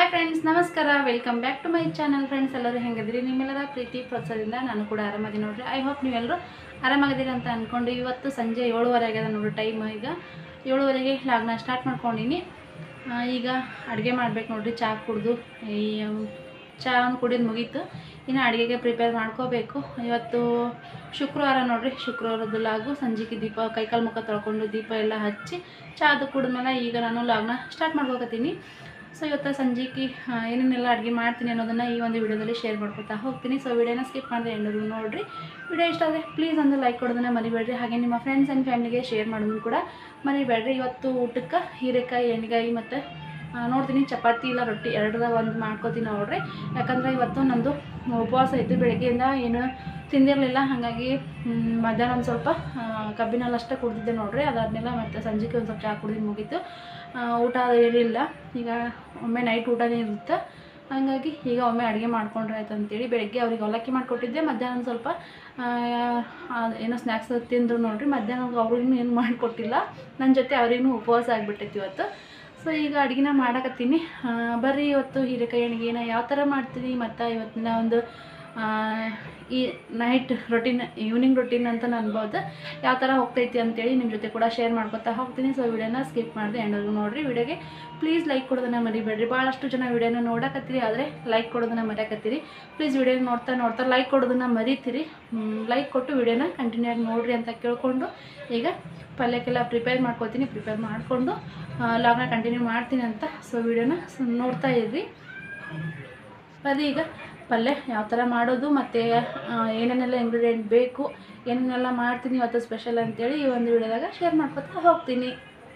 friends ನಮಸ್ಕಾರ welcome back to my channel friends ಎಲ್ಲರೂ ಹೆಂಗಿದ್ರಿ ನಿಮ್ಮೆಲ್ಲರ ಪ್ರೀತಿ ಪ್ರೋತ್ಸಾಹದಿಂದ ನಾನು ಕೂಡ ಆರಾಮದಿ ನೋಡ್ರಿ ಐ ಹೋಪ್ ನೀವೆಲ್ಲರೂ ಆರಾಮಾಗಿದ್ದೀರಿ ಅಂತ ಅಂದ್ಕೊಂಡು ಇವತ್ತು ಸಂಜೆ ಏಳುವರೆ ಆಗ್ಯದ ನೋಡ್ರಿ ಟೈಮ್ ಈಗ ಏಳುವರೆಗೆ ಲಾಗ್ನ ಸ್ಟಾರ್ಟ್ ಮಾಡ್ಕೊಂಡಿನಿ ಆ, ಈಗ ಅಡುಗೆ ಮಾಡ್ಬೇಕು ನೋಡ್ರಿ ಚಹಾ ಕುಡಿದು ಈ ಚಹಾವನ್ನು ಕುಡಿದು ಮುಗೀತು ಇನ್ನು ಅಡುಗೆಗೆ ಪ್ರಿಪೇರ್ ಮಾಡ್ಕೋಬೇಕು ಇವತ್ತು ಶುಕ್ರವಾರ ನೋಡ್ರಿ ಶುಕ್ರವಾರದ ಲಾಗು ಸಂಜೆಗೆ ದೀಪ ಕೈಕಾಲು ಮುಖ ತೊಳ್ಕೊಂಡು ದೀಪ ಎಲ್ಲ ಹಚ್ಚಿ ಚಹಾದು ಕುಡಿದ್ಮೇಲೆ ಈಗ ನಾನು ಲಾಗ್ನ ಸ್ಟಾರ್ಟ್ ಮಾಡ್ಕೋಕತ್ತೀನಿ ಸೊ ಇವತ್ತು ಸಂಜೆಗೆ ಆ, ಏನೇನೆಲ್ಲ ಅಡುಗೆ ಮಾಡ್ತೀನಿ ಅನ್ನೋದನ್ನು ಈ ಒಂದು ವಿಡಿಯೋದಲ್ಲಿ ಶೇರ್ ಮಾಡ್ಕೊತಾ ಹೋಗ್ತೀನಿ ಸೊ ವಿಡಿಯೋನ ಸ್ಕಿಪ್ ಮಾಡಿದೆ ಎಂಡರು ನೋಡಿರಿ ವಿಡಿಯೋ ಇಷ್ಟ ಆದರೆ ಪ್ಲೀಸ್ ಒಂದು ಲೈಕ್ ಕೊಡೋದನ್ನ ಮರಿಬೇಡ್ರಿ ಹಾಗೆ ನಿಮ್ಮ ಫ್ರೆಂಡ್ಸ್ ಆ್ಯಂಡ್ ಫ್ಯಾಮಿಲಿಗೆ ಶೇರ್ ಮಾಡೋದನ್ನು ಕೂಡ ಮರಿಬೇಡ್ರಿ ಇವತ್ತು ಊಟಕ್ಕೆ ಹೀರೆಕಾಯಿ ಎಣ್ಣೆಗಾಯಿ ಮತ್ತು ಆ, ನೋಡ್ತೀನಿ ಚಪಾತಿ ಇಲ್ಲ ರೊಟ್ಟಿ ಎರಡರ ಒಂದು ಮಾಡ್ಕೋತೀನಿ ನೋಡ್ರಿ ಯಾಕಂದರೆ ಇವತ್ತು ನಮ್ಮದು ಉಪವಾಸ ಇತ್ತು ಬೆಳಗ್ಗೆಯಿಂದ ಏನು ತಿಂದಿರಲಿಲ್ಲ ಹಾಗಾಗಿ ಮ್, ಮಧ್ಯಾಹ್ನ ಒಂದು ಸ್ವಲ್ಪ ಆ, ಕಬ್ಬಿನಲ್ಲಿ ಅಷ್ಟೇ ಕುಡ್ದಿದ್ದೆ ನೋಡ್ರಿ ಅದಾದ್ಮೇಲೆ ಮತ್ತು ಸಂಜೆಗೆ ಒಂದು ಸ್ವಲ್ಪ ಚಹಾ ಕುಡಿದು ಮುಗೀತು ಆ, ಊಟ ಅದು ಏನಿಲ್ಲ ಈಗ ಒಮ್ಮೆ ನೈಟ್ ಊಟನೇ ಇರುತ್ತೆ ಹಾಗಾಗಿ ಈಗ ಒಮ್ಮೆ ಅಡುಗೆ ಮಾಡ್ಕೊಂಡ್ರೆ ಆಯ್ತು ಅಂತೇಳಿ ಬೆಳಗ್ಗೆ ಅವ್ರಿಗೆ ಅವಲಕ್ಕಿ ಮಾಡಿಕೊಟ್ಟಿದ್ದೆ ಮಧ್ಯಾಹ್ನ ಒಂದು ಸ್ವಲ್ಪ ಆ, ಆ, ಏನೋ ಸ್ನ್ಯಾಕ್ಸ್ ತಿಂದರು ನೋಡ್ರಿ ಮಧ್ಯಾಹ್ನ ಅವ್ರಿಗೂ ಏನು ಮಾಡಿಕೊಟ್ಟಿಲ್ಲ ನನ್ನ ಜೊತೆ ಅವ್ರಿಗೂ ಉಪವಾಸ ಆಗಿಬಿಟ್ಟೈತಿ ಇವತ್ತು ಸೊ ಈಗ ಅಡುಗೆನ ಮಾಡಕತ್ತೀನಿ ಆ, ಬರ್ರಿ ಇವತ್ತು ಹೀರೆಕಾಯಿ ಅಡುಗೆನ ಯಾವ ಥರ ಮಾಡ್ತೀನಿ ಮತ್ತು ಇವತ್ತಿನ ಒಂದು ಆ, ಈ ನೈಟ್ ರೊಟೀನ್ ಈವ್ನಿಂಗ್ ರೊಟೀನ್ ಅಂತ ಅನ್ಬೋದು ಯಾವ ಥರ ಹೋಗ್ತೈತಿ ಅಂತೇಳಿ ನಿಮ್ಮ ಜೊತೆ ಕೂಡ ಶೇರ್ ಮಾಡ್ಕೊತಾ ಹೋಗ್ತೀನಿ ಸೊ ವಿಡಿಯೋನ ಸ್ಕಿಪ್ ಮಾಡಿದೆ ಎಂಡರ್ಗೂ ನೋಡಿರಿ ವಿಡಿಯೋಗೆ ಪ್ಲೀಸ್ ಲೈಕ್ ಕೊಡೋದನ್ನ ಮರಿಬೇಡ್ರಿ ಭಾಳಷ್ಟು ಜನ ವಿಡಿಯೋನ ನೋಡಕತ್ತೀರಿ ಆದರೆ ಲೈಕ್ ಕೊಡೋದನ್ನ ಮರೆಯಕತ್ತೀರಿ ಪ್ಲೀಸ್ ವಿಡಿಯೋ ನೋಡ್ತಾ ನೋಡ್ತಾ ಲೈಕ್ ಕೊಡೋದನ್ನ ಮರಿತೀರಿ ಲೈಕ್ ಕೊಟ್ಟು ವಿಡಿಯೋನ ಕಂಟಿನ್ಯೂ ಆಗಿ ನೋಡಿರಿ ಅಂತ ಕೇಳ್ಕೊಂಡು ಈಗ ಪಲ್ಯಕ್ಕೆಲ್ಲ ಪ್ರಿಪೇರ್ ಮಾಡ್ಕೊತೀನಿ ಪ್ರಿಪೇರ್ ಮಾಡಿಕೊಂಡು ಲಾಗ್ನ ಕಂಟಿನ್ಯೂ ಮಾಡ್ತೀನಿ ಅಂತ ಸೊ ವಿಡಿಯೋನ ನೋಡ್ತಾ ಇರ್ರಿ ಅದು ಈಗ ಪಲ್ಯ ಯಾವ ಥರ ಮಾಡೋದು ಮತ್ತು ಏನೇನೆಲ್ಲ ಇಂಗ್ರೀಡಿಯೆಂಟ್ ಬೇಕು ಏನೇನೆಲ್ಲ ಮಾಡ್ತೀನಿ ಇವತ್ತು ಸ್ಪೆಷಲ್ ಅಂತೇಳಿ ಈ ಒಂದು ವಿಡಿಯೋದಾಗ ಶೇರ್ ಮಾಡ್ಕೊತಾ ಹೋಗ್ತೀನಿ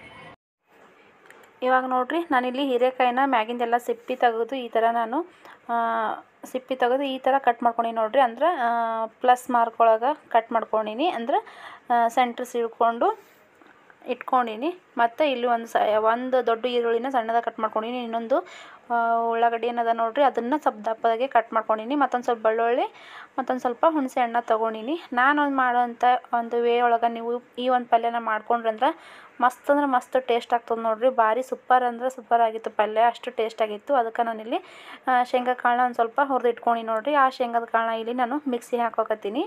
ಇವಾಗ ನೋಡ್ರಿ ನಾನಿಲ್ಲಿ ಹೀರೆಕಾಯಿನ ಮ್ಯಾಗಿಂದೆಲ್ಲ ಸಿಪ್ಪಿ ತೆಗೆದು ಈ ಥರ ನಾನು ಆ, ಸಿಪ್ಪಿ ತೆಗೆದು ಈ ಥರ ಕಟ್ ಮಾಡ್ಕೊಂಡೀನಿ ನೋಡ್ರಿ ಅಂದ್ರೆ ಪ್ಲಸ್ ಮಾರ್ಕ್ ಒಳಗೆ ಕಟ್ ಮಾಡ್ಕೊಂಡೀನಿ ಅಂದ್ರೆ ಸೆಂಟ್ರ್ ಸಿಡ್ಕೊಂಡು ಇಟ್ಕೊಂಡೀನಿ ಮತ್ತು ಇಲ್ಲಿ ಒಂದು ಸ ಒಂದು ದೊಡ್ಡ ಈರುಳ್ಳಿನ ಸಣ್ಣದಾಗಿ ಕಟ್ ಮಾಡ್ಕೊಂಡೀನಿ ಇನ್ನೊಂದು ಆ, ಉಳ್ಳಾಗಡ್ಡಿ ಏನದ ನೋಡ್ರಿ ಅದನ್ನು ಸ್ವಲ್ಪ ದಪ್ಪದಾಗೆ ಕಟ್ ಮಾಡ್ಕೊಂಡೀನಿ ಮತ್ತೊಂದು ಸ್ವಲ್ಪ ಬೆಳ್ಳುಳ್ಳಿ ಮತ್ತೊಂದು ಸ್ವಲ್ಪ ಹುಣಸೆ ಹಣ್ಣು ತೊಗೊಂಡೀನಿ ನಾನು ಒಂದು ಮಾಡೋಂಥ ಒಂದು ವೇ ಒಳಗೆ ನೀವು ಈ ಒಂದು ಪಲ್ಯನ ಮಾಡ್ಕೊಂಡ್ರಂದ್ರೆ ಮಸ್ತ್ ಅಂದ್ರೆ ಮಸ್ತ್ ಟೇಸ್ಟ್ ಆಗ್ತದೆ ನೋಡ್ರಿ ಭಾರಿ ಸೂಪರ್ ಅಂದ್ರೆ ಸೂಪರ್ ಆಗಿತ್ತು ಪಲ್ಯ ಅಷ್ಟು ಟೇಸ್ಟ್ ಆಗಿತ್ತು ಅದಕ್ಕೆ ನಾನಿಲ್ಲಿ ಆ, ಶೇಂಗಾ ಕಾಳನ್ನ ಒಂದು ಸ್ವಲ್ಪ ಹುರಿದು ಇಟ್ಕೊಂಡು ನೋಡ್ರಿ ಆ ಶೇಂಗಾದ ಕಾಳನ್ನ ಇಲ್ಲಿ ನಾನು ಮಿಕ್ಸಿ ಹಾಕೋಕತ್ತೀನಿ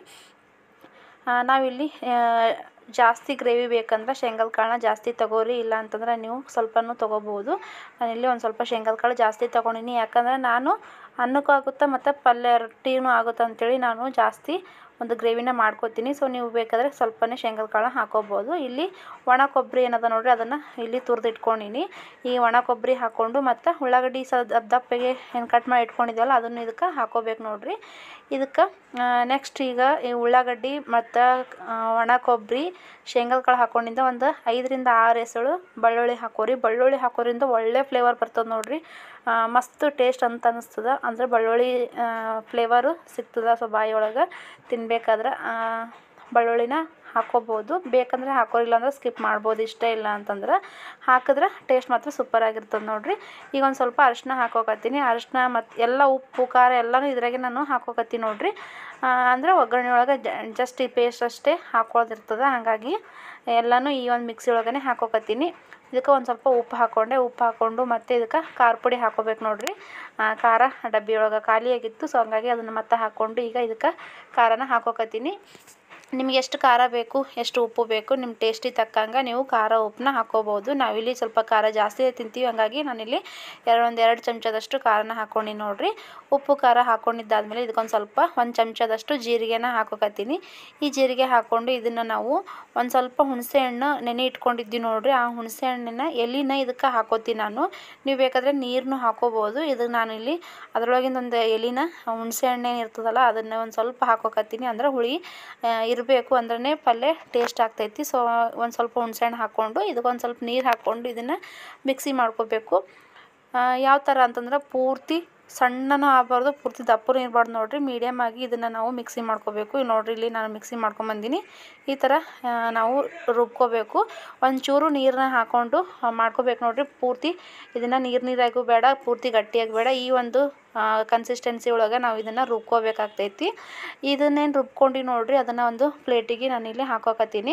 ಆ, ನಾವಿಲ್ಲಿ ಆ, ಜಾಸ್ತಿ ಗ್ರೇವಿ ಬೇಕಂದ್ರೆ ಶೇಂಗಾದ ಕಾಳನ್ನ ಜಾಸ್ತಿ ತಗೋರಿ ಇಲ್ಲ ಅಂತಂದ್ರೆ ನೀವು ಸ್ವಲ್ಪನೂ ತೊಗೋಬೋದು ನಾನಿಲ್ಲಿ ಒಂದು ಸ್ವಲ್ಪ ಶೇಂಗಾದ ಕಾಳು ಜಾಸ್ತಿ ತೊಗೊಂಡಿನಿ ಯಾಕಂದರೆ ನಾನು ಅನ್ನಕ್ಕೂ ಆಗುತ್ತೆ ಮತ್ತು ಪಲ್ಯ ರೊಟ್ಟಿನೂ ಆಗುತ್ತೆ ಅಂತೇಳಿ ನಾನು ಜಾಸ್ತಿ ಒಂದು ಗ್ರೇವಿನ ಮಾಡ್ಕೊತೀನಿ ಸೊ ನೀವು ಬೇಕಾದರೆ ಸ್ವಲ್ಪನೇ ಶೇಂಗಾದ ಕಾಳು ಹಾಕೋಬೋದು ಇಲ್ಲಿ ಒಣ ಕೊಬ್ಬರಿ ಏನದ ನೋಡ್ರಿ ಅದನ್ನು ಇಲ್ಲಿ ತುರಿದು ಇಟ್ಕೊಂಡಿನಿ ಈ ಒಣ ಕೊಬ್ಬರಿ ಹಾಕ್ಕೊಂಡು ಮತ್ತು ಉಳ್ಳಾಗಡ್ಡಿ ಸ ದಪ್ಪ ದಪ್ಪಗೆ ಏನು ಕಟ್ ಮಾಡಿ ಇಟ್ಕೊಂಡಿದ್ದೀವಲ್ಲ ಅದನ್ನು ಇದಕ್ಕೆ ಹಾಕೋಬೇಕು ನೋಡ್ರಿ ಇದಕ್ಕೆ ನೆಕ್ಸ್ಟ್ ಈಗ ಈ ಉಳ್ಳಾಗಡ್ಡಿ ಮತ್ತು ಒಣ ಕೊಬ್ಬರಿ ಶೇಂಗಾದ ಕಾಳು ಹಾಕ್ಕೊಂಡಿದ್ದ ಒಂದು ಐದರಿಂದ ಆರು ಎಸಳು ಬೆಳ್ಳುಳ್ಳಿ ಹಾಕೋರಿ ಬೆಳ್ಳುಳ್ಳಿ ಹಾಕೋದ್ರಿಂದ ಒಳ್ಳೆ ಫ್ಲೇವರ್ ಬರ್ತದೆ ನೋಡ್ರಿ ಆ, ಮಸ್ತ್ ಟೇಸ್ಟ್ ಅಂತ ಅನಿಸ್ತದ ಅಂದ್ರೆ ಬೆಳ್ಳುಳ್ಳಿ ಫ್ಲೇವರು ಸಿಗ್ತದ ಸೊ ಬಾಯಿ ಒಳಗೆ ತಿನ್ಬೇಕಾದ್ರೆ ಆ, ಬೆಳ್ಳುಳ್ಳಿನ ಹಾಕೋಬೋದು ಬೇಕಂದ್ರೆ ಹಾಕೋರಿಲ್ಲ ಅಂದ್ರೆ ಸ್ಕಿಪ್ ಮಾಡ್ಬೋದು ಇಷ್ಟ ಇಲ್ಲ ಅಂತಂದ್ರೆ ಹಾಕಿದ್ರೆ ಟೇಸ್ಟ್ ಮಾತ್ರ ಸೂಪರ್ ಆಗಿರ್ತದೆ ನೋಡ್ರಿ ಈಗ ಒಂದು ಸ್ವಲ್ಪ ಅರಿಶಿನ ಹಾಕೋಕತ್ತೀನಿ ಅರಿಶಿನ ಮತ್ತು ಎಲ್ಲ ಉಪ್ಪು ಖಾರ ಎಲ್ಲನೂ ಇದ್ರಾಗೆ ನಾನು ಹಾಕೋಕತ್ತೀನಿ ನೋಡ್ರಿ ಆ, ಅಂದ್ರೆ ಒಗ್ಗರಣೆ ಒಳಗೆ ಜಸ್ಟ್ ಈ ಪೇಸ್ಟ್ ಅಷ್ಟೇ ಹಾಕೊಳ್ಳೋದಿರ್ತದೆ ಹಾಗಾಗಿ ಎಲ್ಲನೂ ಈ ಒಂದು ಮಿಕ್ಸಿ ಒಳಗನೆ ಹಾಕೋಕತ್ತೀನಿ ಇದಕ್ಕೆ ಒಂದು ಸ್ವಲ್ಪ ಉಪ್ಪು ಹಾಕ್ಕೊಂಡೆ ಉಪ್ಪು ಹಾಕ್ಕೊಂಡು ಮತ್ತು ಇದಕ್ಕೆ ಖಾರ ಪುಡಿ ಹಾಕೋಬೇಕು ನೋಡ್ರಿ ಆ, ಖಾರ ಡಬ್ಬಿ ಒಳಗೆ ಖಾಲಿಯಾಗಿತ್ತು ಸೊ ಹಂಗಾಗಿ ಅದನ್ನು ಮತ್ತೆ ಹಾಕ್ಕೊಂಡು ಈಗ ಇದಕ್ಕೆ ಖಾರನ ಹಾಕೋಕತ್ತೀನಿ ನಿಮ್ಗೆ ಎಷ್ಟು ಖಾರ ಬೇಕು ಎಷ್ಟು ಉಪ್ಪು ಬೇಕು ನಿಮ್ಮ ಟೇಸ್ಟಿಗೆ ತಕ್ಕಂಗೆ ನೀವು ಖಾರ ಉಪ್ಪನ್ನ ಹಾಕೋಬೋದು ನಾವಿಲ್ಲಿ ಸ್ವಲ್ಪ ಖಾರ ಜಾಸ್ತಿ ತಿಂತೀವಿ ಹಾಗಾಗಿ ನಾನಿಲ್ಲಿ ಎರಡು ಒಂದು ಎರಡು ಚಮಚದಷ್ಟು ಖಾರನ ಹಾಕ್ಕೊಂಡು ನೋಡ್ರಿ ಉಪ್ಪು ಖಾರ ಹಾಕ್ಕೊಂಡಿದ್ದಾದ್ಮೇಲೆ ಇದಕ್ಕೊಂದು ಸ್ವಲ್ಪ ಒಂದು ಚಮಚದಷ್ಟು ಜೀರಿಗೆನ ಹಾಕೋಕತ್ತೀನಿ ಈ ಜೀರಿಗೆ ಹಾಕ್ಕೊಂಡು ಇದನ್ನು ನಾವು ಒಂದು ಸ್ವಲ್ಪ ಹುಣಸೆ ಹಣ್ಣು ನೆನೆ ಇಟ್ಕೊಂಡಿದ್ವಿ ನೋಡ್ರಿ ಆ ಹುಣಸೆ ಹಣ್ಣಿನ ಎಲಿನ ಇದಕ್ಕೆ ಹಾಕೋತೀನಿ ನಾನು ನೀವು ಬೇಕಾದರೆ ನೀರನ್ನು ಹಾಕೋಬೋದು ಇದು ನಾನು ಇಲ್ಲಿ ಅದರೊಳಗಿಂದ ಒಂದು ಎಲಿನ ಹುಣಸೆ ಹಣ್ಣು ಏನು ಇರ್ತದಲ್ಲ ಅದನ್ನು ಒಂದು ಸ್ವಲ್ಪ ಹಾಕೋಕತ್ತೀನಿ ಅಂದ್ರೆ ಹುಳಿ ಇರಬೇಕು ಅಂದ್ರೆ ಪಲ್ಯ ಟೇಸ್ಟ್ ಆಗ್ತೈತಿ ಸೊ ಒಂದು ಸ್ವಲ್ಪ ಹುಣಸೆ ಹಣ್ಣು ಹಾಕ್ಕೊಂಡು ಇದಕ್ಕೊಂದು ಸ್ವಲ್ಪ ನೀರು ಹಾಕ್ಕೊಂಡು ಇದನ್ನು ಮಿಕ್ಸಿ ಮಾಡ್ಕೋಬೇಕು ಯಾವ ಥರ ಅಂತಂದ್ರೆ ಪೂರ್ತಿ ಸಣ್ಣನೂ ಆಗಬಾರ್ದು ಪೂರ್ತಿ ದಪ್ಪನೂ ಇರಬಾರ್ದು ನೋಡ್ರಿ ಮೀಡಿಯಮ್ ಆಗಿ ಇದನ್ನು ನಾವು ಮಿಕ್ಸಿ ಮಾಡ್ಕೋಬೇಕು ಈಗ ನೋಡ್ರಿ ಇಲ್ಲಿ ನಾನು ಮಿಕ್ಸಿ ಮಾಡ್ಕೊಂಬಂದಿನಿ ಈ ಥರ ಆ, ನಾವು ರುಬ್ಕೋಬೇಕು ಒಂಚೂರು ನೀರನ್ನ ಹಾಕ್ಕೊಂಡು ಆ, ಮಾಡ್ಕೋಬೇಕು ನೋಡ್ರಿ ಪೂರ್ತಿ ಇದನ್ನು ನೀರು ನೀರಾಗೂ ಬೇಡ ಪೂರ್ತಿ ಗಟ್ಟಿಯಾಗಿ ಬೇಡ ಈ ಒಂದು ಕನ್ಸಿಸ್ಟೆನ್ಸಿ ಒಳಗೆ ನಾವು ಇದನ್ನು ರುಬ್ಕೋಬೇಕಾಗ್ತೈತಿ ಇದನ್ನೇನು ರುಬ್ಕೊಂಡು ನೋಡ್ರಿ ಅದನ್ನು ಒಂದು ಪ್ಲೇಟಿಗೆ ನಾನಿಲ್ಲಿ ಹಾಕೋಕತ್ತೀನಿ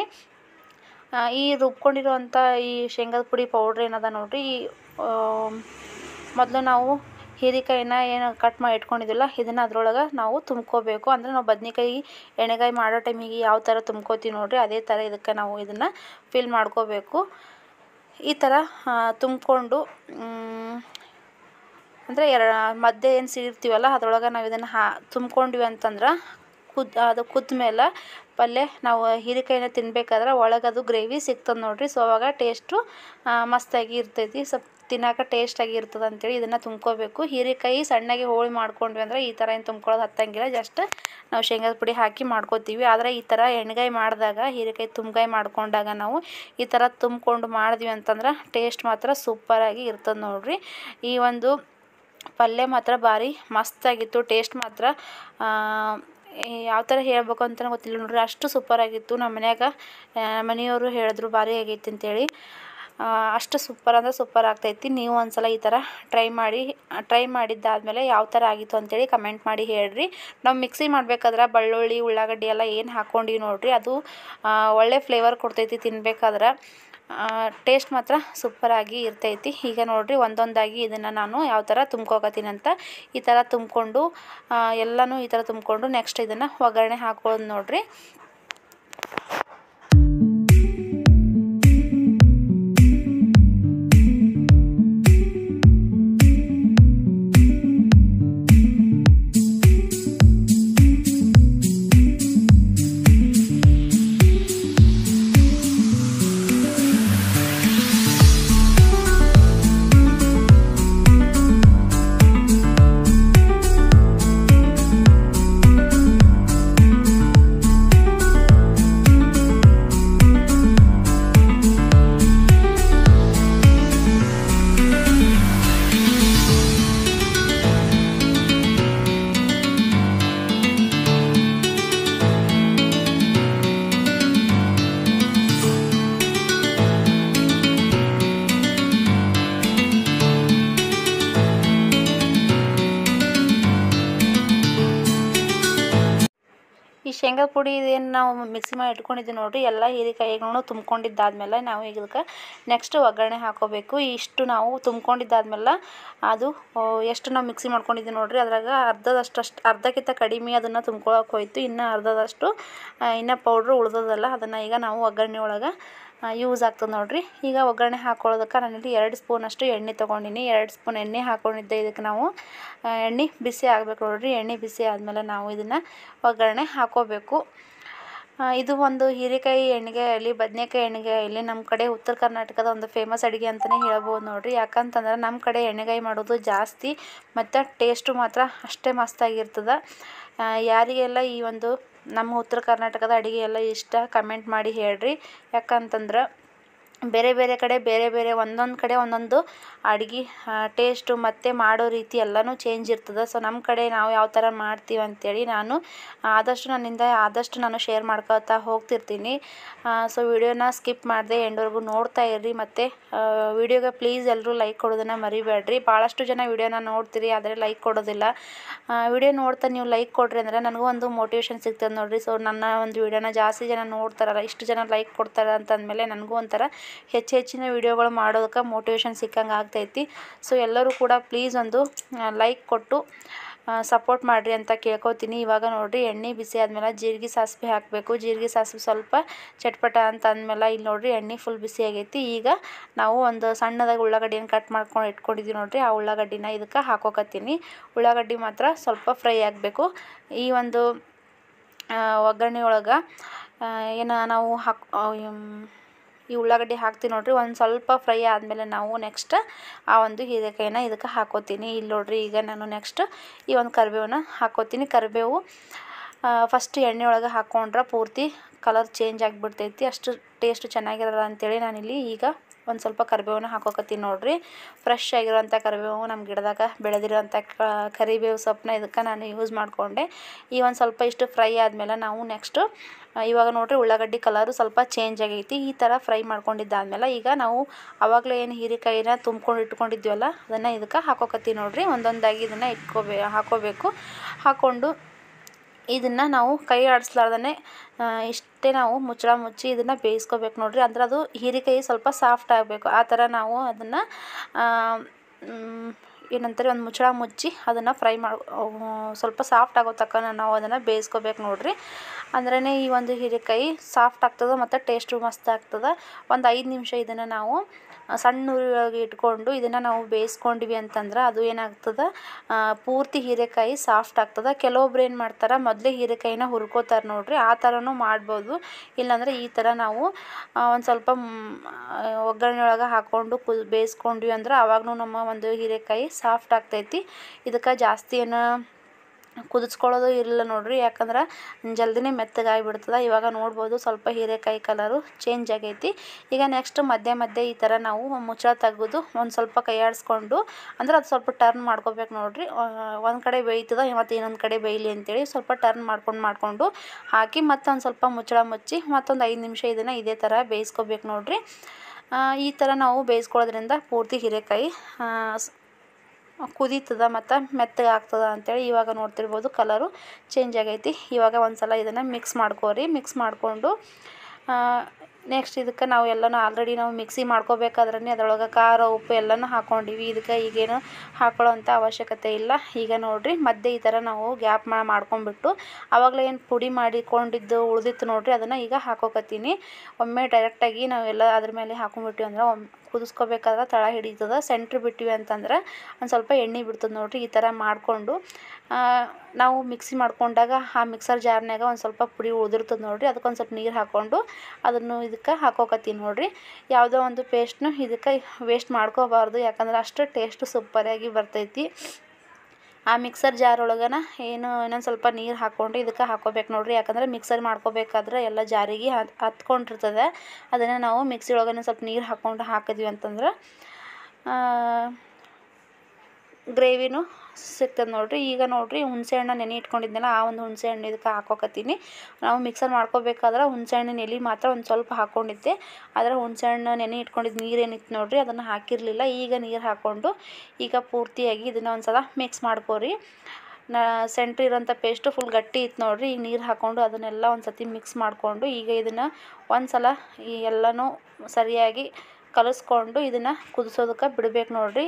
ಆ, ಈ ರುಬ್ಕೊಂಡಿರೋವಂಥ ಈ ಶೇಂಗಾದ ಪುಡಿ ಪೌಡ್ರ್ ಏನದ ನೋಡ್ರಿ ಈ ಮೊದಲು ನಾವು ಹೀರೆಕಾಯಿನ ಏನು ಕಟ್ ಮಾಡಿ ಇಟ್ಕೊಂಡಿದ್ವಲ್ಲ ಇದನ್ನು ಅದ್ರೊಳಗೆ ನಾವು ತುಂಬ್ಕೋಬೇಕು ಅಂದರೆ ನಾವು ಬದ್ನೆಕಾಯಿ ಎಣ್ಣೆಗಾಯಿ ಮಾಡೋ ಟೈಮಿಗೆ ಯಾವ ಥರ ತುಂಬ್ಕೋತೀವಿ ನೋಡಿರಿ ಅದೇ ಥರ ಇದಕ್ಕೆ ನಾವು ಇದನ್ನು ಫಿಲ್ ಮಾಡ್ಕೋಬೇಕು ಈ ಥರ ತುಂಬಿಕೊಂಡು ಅಂದರೆ ಎರ ಮಧ್ಯೆ ಏನು ಸೀಳ್ತೀವಲ್ಲ ಅದ್ರೊಳಗೆ ನಾವು ಇದನ್ನು ಹಾ ತುಂಬ್ಕೊಂಡ್ವಿ ಅಂತಂದ್ರೆ ಕುದ್ ಅದು ಕುದ್ದ ಮೇಲೆ ಪಲ್ಯ ನಾವು ಹೀರೆಕಾಯಿನ ತಿನ್ಬೇಕಾದ್ರೆ ಒಳಗೆ ಅದು ಗ್ರೇವಿ ಸಿಗ್ತದೆ ನೋಡಿರಿ ಸೊ ಅವಾಗ ಟೇಸ್ಟು ಮಸ್ತಾಗಿ ಇರ್ತೈತಿ ಸ್ವಲ್ಪ ತಿನ್ನೋಕೆ ಟೇಸ್ಟಾಗಿ ಇರ್ತದೆ ಅಂತೇಳಿ ಇದನ್ನು ತುಂಬ್ಕೋಬೇಕು ಹೀರೆಕಾಯಿ ಸಣ್ಣಗೆ ಹೋಳಿ ಮಾಡ್ಕೊಂಡ್ವಿ ಅಂದರೆ ಈ ಥರ ಏನು ತುಂಬ್ಕೊಳ್ಳೋದು ಹತ್ತಂಗಿಲ್ಲ ಜಸ್ಟ್ ನಾವು ಶೇಂಗಾದ ಪುಡಿ ಹಾಕಿ ಮಾಡ್ಕೋತೀವಿ ಆದರೆ ಈ ಥರ ಎಣ್ಗಾಯಿ ಮಾಡಿದಾಗ ಹೀರೆಕಾಯಿ ತುಂಬ್ಗಾಯಿ ಮಾಡ್ಕೊಂಡಾಗ ನಾವು ಈ ಥರ ತುಂಬ್ಕೊಂಡು ಮಾಡಿದ್ವಿ ಅಂತಂದ್ರೆ ಟೇಸ್ಟ್ ಮಾತ್ರ ಸೂಪರಾಗಿ ಇರ್ತದೆ ನೋಡಿರಿ ಈ ಒಂದು ಪಲ್ಯ ಮಾತ್ರ ಭಾರಿ ಮಸ್ತಾಗಿತ್ತು ಟೇಸ್ಟ್ ಮಾತ್ರ ಯಾವ ಥರ ಹೇಳ್ಬೇಕು ಅಂತಲೇ ಗೊತ್ತಿಲ್ಲ ನೋಡ್ರಿ ಅಷ್ಟು ಸೂಪರಾಗಿತ್ತು ನಮ್ಮ ಮನ್ಯಾಗ ಮನೆಯವರು ಹೇಳಿದ್ರು ಭಾರಿ ಆಗೈತಿ ಅಂತೇಳಿ ಅಷ್ಟು ಸೂಪರ್ ಅಂದರೆ ಸೂಪರ್ ಆಗ್ತೈತಿ ನೀವು ಒಂದ್ಸಲ ಈ ಥರ ಟ್ರೈ ಮಾಡಿ ಟ್ರೈ ಮಾಡಿದ್ದಾದಮೇಲೆ ಯಾವ ಥರ ಆಗಿತ್ತು ಅಂತೇಳಿ ಕಮೆಂಟ್ ಮಾಡಿ ಹೇಳ್ರಿ ನಾವು ಮಿಕ್ಸಿ ಮಾಡ್ಬೇಕಾದ್ರೆ ಬೆಳ್ಳುಳ್ಳಿ ಉಳ್ಳಾಗಡ್ಡಿ ಎಲ್ಲ ಏನು ಹಾಕ್ಕೊಂಡಿವಿ ನೋಡಿರಿ ಅದು ಒಳ್ಳೆ ಫ್ಲೇವರ್ ಕೊಡ್ತೈತಿ ತಿನ್ಬೇಕಾದ್ರೆ ಟೇಸ್ಟ್ ಮಾತ್ರ ಸೂಪರಾಗಿ ಇರ್ತೈತಿ ಈಗ ನೋಡಿರಿ ಒಂದೊಂದಾಗಿ ಇದನ್ನು ನಾನು ಯಾವ ಥರ ತುಂಬ್ಕೋಕತ್ತೀನಿ ಅಂತ ಈ ಥರ ತುಂಬಿಕೊಂಡು ಎಲ್ಲನೂ ಈ ಥರ ತುಂಬಿಕೊಂಡು ನೆಕ್ಸ್ಟ್ ಇದನ್ನು ಒಗ್ಗರಣೆ ಹಾಕೊಳ್ಳೋದು ನೋಡಿರಿ ಈ ಶೇಂಗಾ ಪುಡಿ ಏನು ನಾವು ಮಿಕ್ಸಿ ಮಾಡಿ ಇಟ್ಕೊಂಡಿದ್ದೀವಿ ನೋಡಿರಿ ಎಲ್ಲ ಹೀರೆಕಾಯಿಗಳನ್ನು ತುಂಬ್ಕೊಂಡಿದ್ದಾದ್ಮೇಲೆ ನಾವು ಈಗ ಇದಕ್ಕೆ ನೆಕ್ಸ್ಟ್ ಒಗ್ಗರಣೆ ಹಾಕೋಬೇಕು ಇಷ್ಟು ನಾವು ತುಂಬ್ಕೊಂಡಿದ್ದಾದ್ಮೇಲೆ ಅದು ಎಷ್ಟು ನಾವು ಮಿಕ್ಸಿ ಮಾಡ್ಕೊಂಡಿದ್ದೀವಿ ನೋಡಿರಿ ಅದ್ರಾಗ ಅರ್ಧದಷ್ಟು ಅಷ್ಟು ಅರ್ಧಕ್ಕಿಂತ ಕಡಿಮೆ ಅದನ್ನು ತುಂಬ್ಕೊಳಕ್ಕೆ ಹೋಯ್ತು ಇನ್ನು ಅರ್ಧದಷ್ಟು ಇನ್ನು ಪೌಡ್ರು ಉಳ್ದದಲ್ಲ ಅದನ್ನು ಈಗ ನಾವು ಒಗ್ಗರಣೆ ಒಳಗೆ ಯೂಸ್ ಆಗ್ತದೆ ನೋಡಿರಿ ಈಗ ಒಗ್ಗರಣೆ ಹಾಕ್ಕೊಳ್ಳೋದಕ್ಕೆ ನಾನಿಲ್ಲಿ ಎರಡು ಸ್ಪೂನಷ್ಟು ಎಣ್ಣೆ ತೊಗೊಂಡಿನಿ ಎರಡು ಸ್ಪೂನ್ ಎಣ್ಣೆ ಹಾಕ್ಕೊಂಡಿದ್ದೆ ಇದಕ್ಕೆ ನಾವು ಎಣ್ಣೆ ಬಿಸಿ ಆಗಬೇಕು ನೋಡಿರಿ ಎಣ್ಣೆ ಬಿಸಿ ಆದಮೇಲೆ ನಾವು ಇದನ್ನು ಒಗ್ಗರಣೆ ಹಾಕ್ಕೋಬೇಕು ಇದು ಒಂದು ಹೀರೆಕಾಯಿ ಎಣ್ಗಾಯಿ ಆಗಲಿ ಬದನೆಕಾಯಿ ಎಣ್ಗಾಯಿ ಆಗಲಿ ನಮ್ಮ ಕಡೆ ಉತ್ತರ ಕರ್ನಾಟಕದ ಒಂದು ಫೇಮಸ್ ಅಡುಗೆ ಅಂತಲೇ ಹೇಳ್ಬೋದು ನೋಡಿರಿ ಯಾಕಂತಂದ್ರೆ ನಮ್ಮ ಕಡೆ ಎಣ್ಣೆಗಾಯಿ ಮಾಡೋದು ಜಾಸ್ತಿ ಮತ್ತು ಟೇಸ್ಟು ಮಾತ್ರ ಅಷ್ಟೇ ಮಸ್ತಾಗಿರ್ತದೆ ಯಾರಿಗೆಲ್ಲ ಈ ಒಂದು ನಮ್ಮ ಉತ್ತರ ಕರ್ನಾಟಕದ ಅಡುಗೆ ಎಲ್ಲ ಇಷ್ಟ ಕಮೆಂಟ್ ಮಾಡಿ ಹೇಳ್ರಿ ಯಾಕಂತಂದ್ರೆ ಬೇರೆ ಬೇರೆ ಕಡೆ ಬೇರೆ ಬೇರೆ ಒಂದೊಂದು ಕಡೆ ಒಂದೊಂದು ಅಡ್ಗೆ ಟೇಸ್ಟು ಮತ್ತು ಮಾಡೋ ರೀತಿ ಎಲ್ಲನೂ ಚೇಂಜ್ ಇರ್ತದೆ ಸೊ ನಮ್ಮ ಕಡೆ ನಾವು ಯಾವ ಥರ ಮಾಡ್ತೀವಿ ಅಂತೇಳಿ ನಾನು ಆದಷ್ಟು ನನ್ನಿಂದ ಆದಷ್ಟು ನಾನು ಶೇರ್ ಮಾಡ್ಕೊತಾ ಹೋಗ್ತಿರ್ತೀನಿ ಸೊ ವಿಡಿಯೋನ ಸ್ಕಿಪ್ ಮಾಡದೆ ಎಂಡ್ವರೆಗೂ ನೋಡ್ತಾ ಇರ್ರಿ ಮತ್ತು ವಿಡಿಯೋಗೆ ಪ್ಲೀಸ್ ಎಲ್ಲರೂ ಲೈಕ್ ಕೊಡೋದನ್ನು ಮರಿಬೇಡ್ರಿ ಭಾಳಷ್ಟು ಜನ ವಿಡಿಯೋನ ನೋಡ್ತೀರಿ ಆದರೆ ಲೈಕ್ ಕೊಡೋದಿಲ್ಲ ವಿಡಿಯೋ ನೋಡ್ತಾ ನೀವು ಲೈಕ್ ಕೊಡ್ರಿ ಅಂದರೆ ನನಗೂ ಒಂದು ಮೋಟಿವೇಶನ್ ಸಿಗ್ತದೆ ನೋಡಿರಿ ಸೊ ನನ್ನ ಒಂದು ವಿಡಿಯೋನ ಜಾಸ್ತಿ ಜನ ನೋಡ್ತಾರಲ್ಲ ಇಷ್ಟು ಜನ ಲೈಕ್ ಕೊಡ್ತಾರೆ ಅಂತಂದಮೇಲೆ ನನಗೂ ಒಂಥರ ಹೆಚ್ಚು ಹೆಚ್ಚಿನ ವಿಡಿಯೋಗಳು ಮಾಡೋದಕ್ಕೆ ಮೋಟಿವೇಶನ್ ಸಿಕ್ಕಂಗೆ ಆಗ್ತೈತಿ ಸೊ ಎಲ್ಲರೂ ಕೂಡ ಪ್ಲೀಸ್ ಒಂದು ಲೈಕ್ ಕೊಟ್ಟು ಸಪೋರ್ಟ್ ಮಾಡಿರಿ ಅಂತ ಕೇಳ್ಕೊತೀನಿ ಇವಾಗ ನೋಡಿರಿ ಎಣ್ಣೆ ಬಿಸಿ ಆದಮೇಲೆ ಜೀರಿಗೆ ಸಾಸಿವೆ ಹಾಕಬೇಕು ಜೀರಿಗೆ ಸಾಸಿವೆ ಸ್ವಲ್ಪ ಚಟ್ಪಟ ಅಂತ ಅಂದಮೇಲೆ ಇಲ್ಲಿ ನೋಡಿರಿ ಎಣ್ಣೆ ಫುಲ್ ಬಿಸಿ ಆಗೈತಿ ಈಗ ನಾವು ಒಂದು ಸಣ್ಣದಾಗಿ ಉಳ್ಳಾಗಡ್ಡಿನ ಕಟ್ ಮಾಡ್ಕೊಂಡು ಇಟ್ಕೊಂಡಿದ್ದೀವಿ ನೋಡಿರಿ ಆ ಉಳ್ಳಾಗಡ್ಡಿನ ಇದಕ್ಕೆ ಹಾಕೋಕತ್ತೀನಿ ಉಳ್ಳಾಗಡ್ಡಿ ಮಾತ್ರ ಸ್ವಲ್ಪ ಫ್ರೈ ಆಗಬೇಕು ಈ ಒಂದು ಒಗ್ಗರಣೆ ಒಳಗೆ ಏನು ನಾವು ಹಾಕ್ ಈ ಉಳ್ಳಾಗಡ್ಡಿ ಹಾಕ್ತೀನಿ ನೋಡಿರಿ ಒಂದು ಸ್ವಲ್ಪ ಫ್ರೈ ಆದಮೇಲೆ ನಾವು ನೆಕ್ಸ್ಟ್ ಆ ಒಂದು ಹೀರೆಕಾಯಿನ ಇದಕ್ಕೆ ಹಾಕೋತೀನಿ ಇಲ್ಲಿ ನೋಡಿರಿ ಈಗ ನಾನು ನೆಕ್ಸ್ಟ್ ಈ ಒಂದು ಕರಿಬೇವನ್ನ ಹಾಕೋತೀನಿ ಕರಿಬೇವು ಫಸ್ಟ್ ಎಣ್ಣೆ ಒಳಗೆ ಹಾಕ್ಕೊಂಡ್ರೆ ಪೂರ್ತಿ ಕಲರ್ ಚೇಂಜ್ ಆಗಿಬಿಡ್ತೈತಿ ಅಷ್ಟು ಟೇಸ್ಟ್ ಚೆನ್ನಾಗಿರಲ್ಲ ಅಂತೇಳಿ ನಾನಿಲ್ಲಿ ಈಗ ಒಂದು ಸ್ವಲ್ಪ ಕರಿಬೇವನ್ನ ಹಾಕೋಕತ್ತೀನಿ ನೋಡಿರಿ ಫ್ರೆಶ್ ಆಗಿರೋಂಥ ಕರಿಬೇವು ನಮ್ಮ ಗಿಡದಾಗ ಬೆಳೆದಿರೋಂಥ ಕರಿಬೇವು ಸೊಪ್ಪನ್ನ ಇದಕ್ಕೆ ನಾನು ಯೂಸ್ ಮಾಡಿಕೊಂಡೆ ಈ ಒಂದು ಸ್ವಲ್ಪ ಇಷ್ಟು ಫ್ರೈ ಆದಮೇಲೆ ನಾವು ನೆಕ್ಸ್ಟು ಇವಾಗ ನೋಡಿರಿ ಉಳ್ಳಾಗಡ್ಡಿ ಕಲರು ಸ್ವಲ್ಪ ಚೇಂಜ್ ಆಗೈತಿ ಈ ಥರ ಫ್ರೈ ಮಾಡ್ಕೊಂಡಿದ್ದಾದಮೇಲೆ ಈಗ ನಾವು ಆವಾಗಲೇ ಏನು ಹೀರೆಕಾಯಿನ ತುಂಬ್ಕೊಂಡು ಇಟ್ಕೊಂಡಿದ್ವಲ್ಲ ಅದನ್ನು ಇದಕ್ಕೆ ಹಾಕೋಕತ್ತೀವಿ ನೋಡಿರಿ ಒಂದೊಂದಾಗಿ ಇದನ್ನು ಇಟ್ಕೋಬೇ ಹಾಕೋಬೇಕು ಹಾಕ್ಕೊಂಡು ಇದನ್ನು ನಾವು ಕೈ ಆಡಿಸ್ಲಾರ್ದೇ ಇಷ್ಟೇ ನಾವು ಮುಚ್ಚಳ ಮುಚ್ಚಿ ಇದನ್ನು ಬೇಯಿಸ್ಕೋಬೇಕು ನೋಡಿರಿ ಅಂದ್ರೆ ಅದು ಹೀರೆಕಾಯಿ ಸ್ವಲ್ಪ ಸಾಫ್ಟ್ ಆಗಬೇಕು ಆ ಥರ ನಾವು ಅದನ್ನು ಏನಂತಾರೆ ಒಂದು ಮುಚ್ಚಳ ಮುಚ್ಚಿ ಅದನ್ನು ಫ್ರೈ ಮಾಡಿ ಸ್ವಲ್ಪ ಸಾಫ್ಟ್ ಆಗೋ ತನಕ ನಾವು ಅದನ್ನು ಬೇಯಿಸ್ಕೋಬೇಕು ನೋಡಿರಿ ಅಂದ್ರೇ ಈ ಒಂದು ಹೀರೆಕಾಯಿ ಸಾಫ್ಟ್ ಆಗ್ತದೆ ಮತ್ತು ಟೇಸ್ಟು ಮಸ್ತ್ ಆಗ್ತದೆ ಒಂದು ಐದು ನಿಮಿಷ ಇದನ್ನು ನಾವು ಸಣ್ಣ ಉರಿ ಒಳಗೆ ಇಟ್ಕೊಂಡು ಇದನ್ನು ನಾವು ಬೇಯಿಸ್ಕೊಂಡ್ವಿ ಅಂತಂದ್ರೆ ಅದು ಏನಾಗ್ತದೆ ಪೂರ್ತಿ ಹೀರೆಕಾಯಿ ಸಾಫ್ಟ್ ಆಗ್ತದೆ ಕೆಲವೊಬ್ರು ಏನು ಮಾಡ್ತಾರೆ ಮೊದಲೇ ಹೀರೆಕಾಯಿನ ಹುರ್ಕೋತಾರೆ ನೋಡಿರಿ ಆ ಥರನೂ ಮಾಡ್ಬೋದು ಇಲ್ಲಾಂದ್ರೆ ಈ ಥರ ನಾವು ಒಂದು ಸ್ವಲ್ಪ ಒಗ್ಗರಣೆ ಒಳಗೆ ಹಾಕ್ಕೊಂಡು ಕು ಬೇಯಿಸ್ಕೊಂಡ್ವಿ ಅಂದ್ರೆ ಅವಾಗೂ ನಮ್ಮ ಒಂದು ಹೀರೆಕಾಯಿ ಸಾಫ್ಟ್ ಆಗ್ತೈತಿ ಇದಕ್ಕೆ ಜಾಸ್ತಿ ಏನು ಕುದಿಸ್ಕೊಳ್ಳೋದು ಇರಲಿಲ್ಲ ನೋಡಿರಿ ಯಾಕಂದ್ರೆ ಜಲ್ದಿನೇ ಮೆತ್ತಗಾಗಿಬಿಡ್ತದೆ ಇವಾಗ ನೋಡ್ಬೋದು ಸ್ವಲ್ಪ ಹೀರೆಕಾಯಿ ಕಲರು ಚೇಂಜ್ ಆಗೈತಿ ಈಗ ನೆಕ್ಸ್ಟ್ ಮಧ್ಯೆ ಮಧ್ಯೆ ಈ ಥರ ನಾವು ಮುಚ್ಚಳ ತೆಗೆದು ಒಂದು ಸ್ವಲ್ಪ ಕೈಯಾಡಿಸ್ಕೊಂಡು ಅಂದ್ರೆ ಅದು ಸ್ವಲ್ಪ ಟರ್ನ್ ಮಾಡ್ಕೋಬೇಕು ನೋಡಿರಿ ಒಂದು ಕಡೆ ಬೇಯ್ತದೆ ಮತ್ತು ಇನ್ನೊಂದು ಕಡೆ ಬೇಯಲಿ ಅಂತೇಳಿ ಸ್ವಲ್ಪ ಟರ್ನ್ ಮಾಡ್ಕೊಂಡು ಮಾಡಿಕೊಂಡು ಹಾಕಿ ಮತ್ತೊಂದು ಸ್ವಲ್ಪ ಮುಚ್ಚಳ ಮುಚ್ಚಿ ಮತ್ತೊಂದು ಐದು ನಿಮಿಷ ಇದನ್ನು ಇದೇ ಥರ ಬೇಯಿಸ್ಕೋಬೇಕು ನೋಡಿರಿ ಈ ಥರ ನಾವು ಬೇಯಿಸ್ಕೊಳ್ಳೋದ್ರಿಂದ ಪೂರ್ತಿ ಹೀರೆಕಾಯಿ ಕುದೀತದ ಮತ್ತು ಮೆತ್ತಗೆ ಆಗ್ತದೆ ಅಂತೇಳಿ ಇವಾಗ ನೋಡ್ತಿರ್ಬೋದು ಕಲರು ಚೇಂಜ್ ಆಗೈತಿ ಇವಾಗ ಒಂದು ಸಲ ಇದನ್ನು ಮಿಕ್ಸ್ ಮಾಡ್ಕೋರಿ ಮಿಕ್ಸ್ ಮಾಡಿಕೊಂಡು ನೆಕ್ಸ್ಟ್ ಇದಕ್ಕೆ ನಾವು ಎಲ್ಲನೂ ಆಲ್ರೆಡಿ ನಾವು ಮಿಕ್ಸಿ ಮಾಡ್ಕೋಬೇಕಾದ್ರೆ ಅದ್ರೊಳಗೆ ಖಾರ ಉಪ್ಪು ಎಲ್ಲನೂ ಹಾಕ್ಕೊಂಡಿವಿ ಇದಕ್ಕೆ ಈಗೇನು ಹಾಕೊಳ್ಳೋಂಥ ಅವಶ್ಯಕತೆ ಇಲ್ಲ ಈಗ ನೋಡಿರಿ ಮಧ್ಯೆ ಈ ಥರ ನಾವು ಗ್ಯಾಪ್ ಮಾಡ್ಕೊಂಡ್ಬಿಟ್ಟು ಆವಾಗಲೇ ಏನು ಪುಡಿ ಮಾಡಿಕೊಂಡಿದ್ದು ಉಳಿದಿತ್ತು ನೋಡಿರಿ ಅದನ್ನು ಈಗ ಹಾಕೋಕತ್ತೀನಿ ಒಮ್ಮೆ ಡೈರೆಕ್ಟಾಗಿ ನಾವೆಲ್ಲ ಅದ್ರ ಮೇಲೆ ಹಾಕೊಂಡ್ಬಿಟ್ಟಿವಿ ಅಂದ್ರೆ ಒಮ್ಮೆ ಕುದಿಸ್ಕೋಬೇಕಾದ್ರೆ ತಳ ಹಿಡಿತದೆ ಸೆಂಟ್ರ್ ಬಿಟ್ಟಿವಿ ಅಂತಂದ್ರೆ ಒಂದು ಸ್ವಲ್ಪ ಎಣ್ಣೆ ಬಿಡ್ತದೆ ನೋಡಿರಿ ಈ ಥರ ಮಾಡಿಕೊಂಡು ನಾವು ಮಿಕ್ಸಿ ಮಾಡ್ಕೊಂಡಾಗ ಆ ಮಿಕ್ಸರ್ ಜಾರ್ನಾಗ ಒಂದು ಸ್ವಲ್ಪ ಪುಡಿ ಉಳಿದಿರ್ತದೆ ನೋಡಿರಿ ಅದಕ್ಕೆ ಒಂದು ಸ್ವಲ್ಪ ನೀರು ಹಾಕ್ಕೊಂಡು ಅದನ್ನು ಇದಕ್ಕೆ ಹಾಕೋಕತ್ತೀನಿ ನೋಡಿರಿ ಯಾವುದೋ ಒಂದು ಪೇಸ್ಟ್ನು ಇದಕ್ಕೆ ವೇಸ್ಟ್ ಮಾಡ್ಕೋಬಾರ್ದು ಯಾಕಂದ್ರೆ ಅಷ್ಟು ಟೇಸ್ಟು ಸೂಪರಾಗಿ ಬರ್ತೈತಿ ಆ ಮಿಕ್ಸರ್ ಜಾರ್ ಒಳಗನ ಏನು ಇನ್ನೊಂದು ಸ್ವಲ್ಪ ನೀರು ಹಾಕ್ಕೊಂಡು ಇದಕ್ಕೆ ಹಾಕ್ಕೋಬೇಕು ನೋಡಿರಿ ಯಾಕಂದ್ರೆ ಮಿಕ್ಸರ್ ಮಾಡ್ಕೋಬೇಕಾದ್ರೆ ಎಲ್ಲ ಜಾರಿಗೆ ಹತ್ಕೊಂಡಿರ್ತದೆ ಅದನ್ನು ನಾವು ಮಿಕ್ಸಿ ಒಳಗನೆ ಸ್ವಲ್ಪ ನೀರು ಹಾಕ್ಕೊಂಡು ಹಾಕಿದ್ವಿ ಅಂತಂದ್ರೆ ಗ್ರೇವಿನೂ ಸಿಗ್ತದೆ ನೋಡಿರಿ ಈಗ ನೋಡಿರಿ ಹುಣಸೆ ಹಣ್ಣು ನೆನೆ ಇಟ್ಕೊಂಡಿದ್ನಲ್ಲ ಆ ಒಂದು ಹುಣಸೆ ಹಣ್ಣು ಇದಕ್ಕೆ ಹಾಕೋಕತ್ತೀನಿ ನಾವು ಮಿಕ್ಸರ್ ಮಾಡ್ಕೋಬೇಕಾದ್ರೆ ಹುಣಸೆ ಹಣ್ಣಿನ ಎಲೆ ಮಾತ್ರ ಒಂದು ಸ್ವಲ್ಪ ಹಾಕ್ಕೊಂಡಿದ್ದೆ ಆದರೆ ಹುಣಸೆ ಹಣ್ಣು ನೆನೆ ಇಟ್ಕೊಂಡಿದ್ದು ನೀರೇನಿತ್ತು ನೋಡಿರಿ ಅದನ್ನು ಹಾಕಿರಲಿಲ್ಲ ಈಗ ನೀರು ಹಾಕ್ಕೊಂಡು ಈಗ ಪೂರ್ತಿಯಾಗಿ ಇದನ್ನು ಒಂದು ಸಲ ಮಿಕ್ಸ್ ಮಾಡ್ಕೋರಿ ನಾ ಸೆಂಟ್ರ್ ಇರೋಂಥ ಪೇಸ್ಟು ಫುಲ್ ಗಟ್ಟಿ ಇತ್ತು ನೋಡಿರಿ ಈಗ ನೀರು ಹಾಕ್ಕೊಂಡು ಅದನ್ನೆಲ್ಲ ಒಂದು ಸತಿ ಮಿಕ್ಸ್ ಮಾಡಿಕೊಂಡು ಈಗ ಇದನ್ನು ಒಂದು ಸಲ ಈ ಎಲ್ಲನೂ ಸರಿಯಾಗಿ ಕಲಿಸ್ಕೊಂಡು ಇದನ್ನು ಕುದಿಸೋದಕ್ಕೆ ಬಿಡ್ಬೇಕು ನೋಡಿರಿ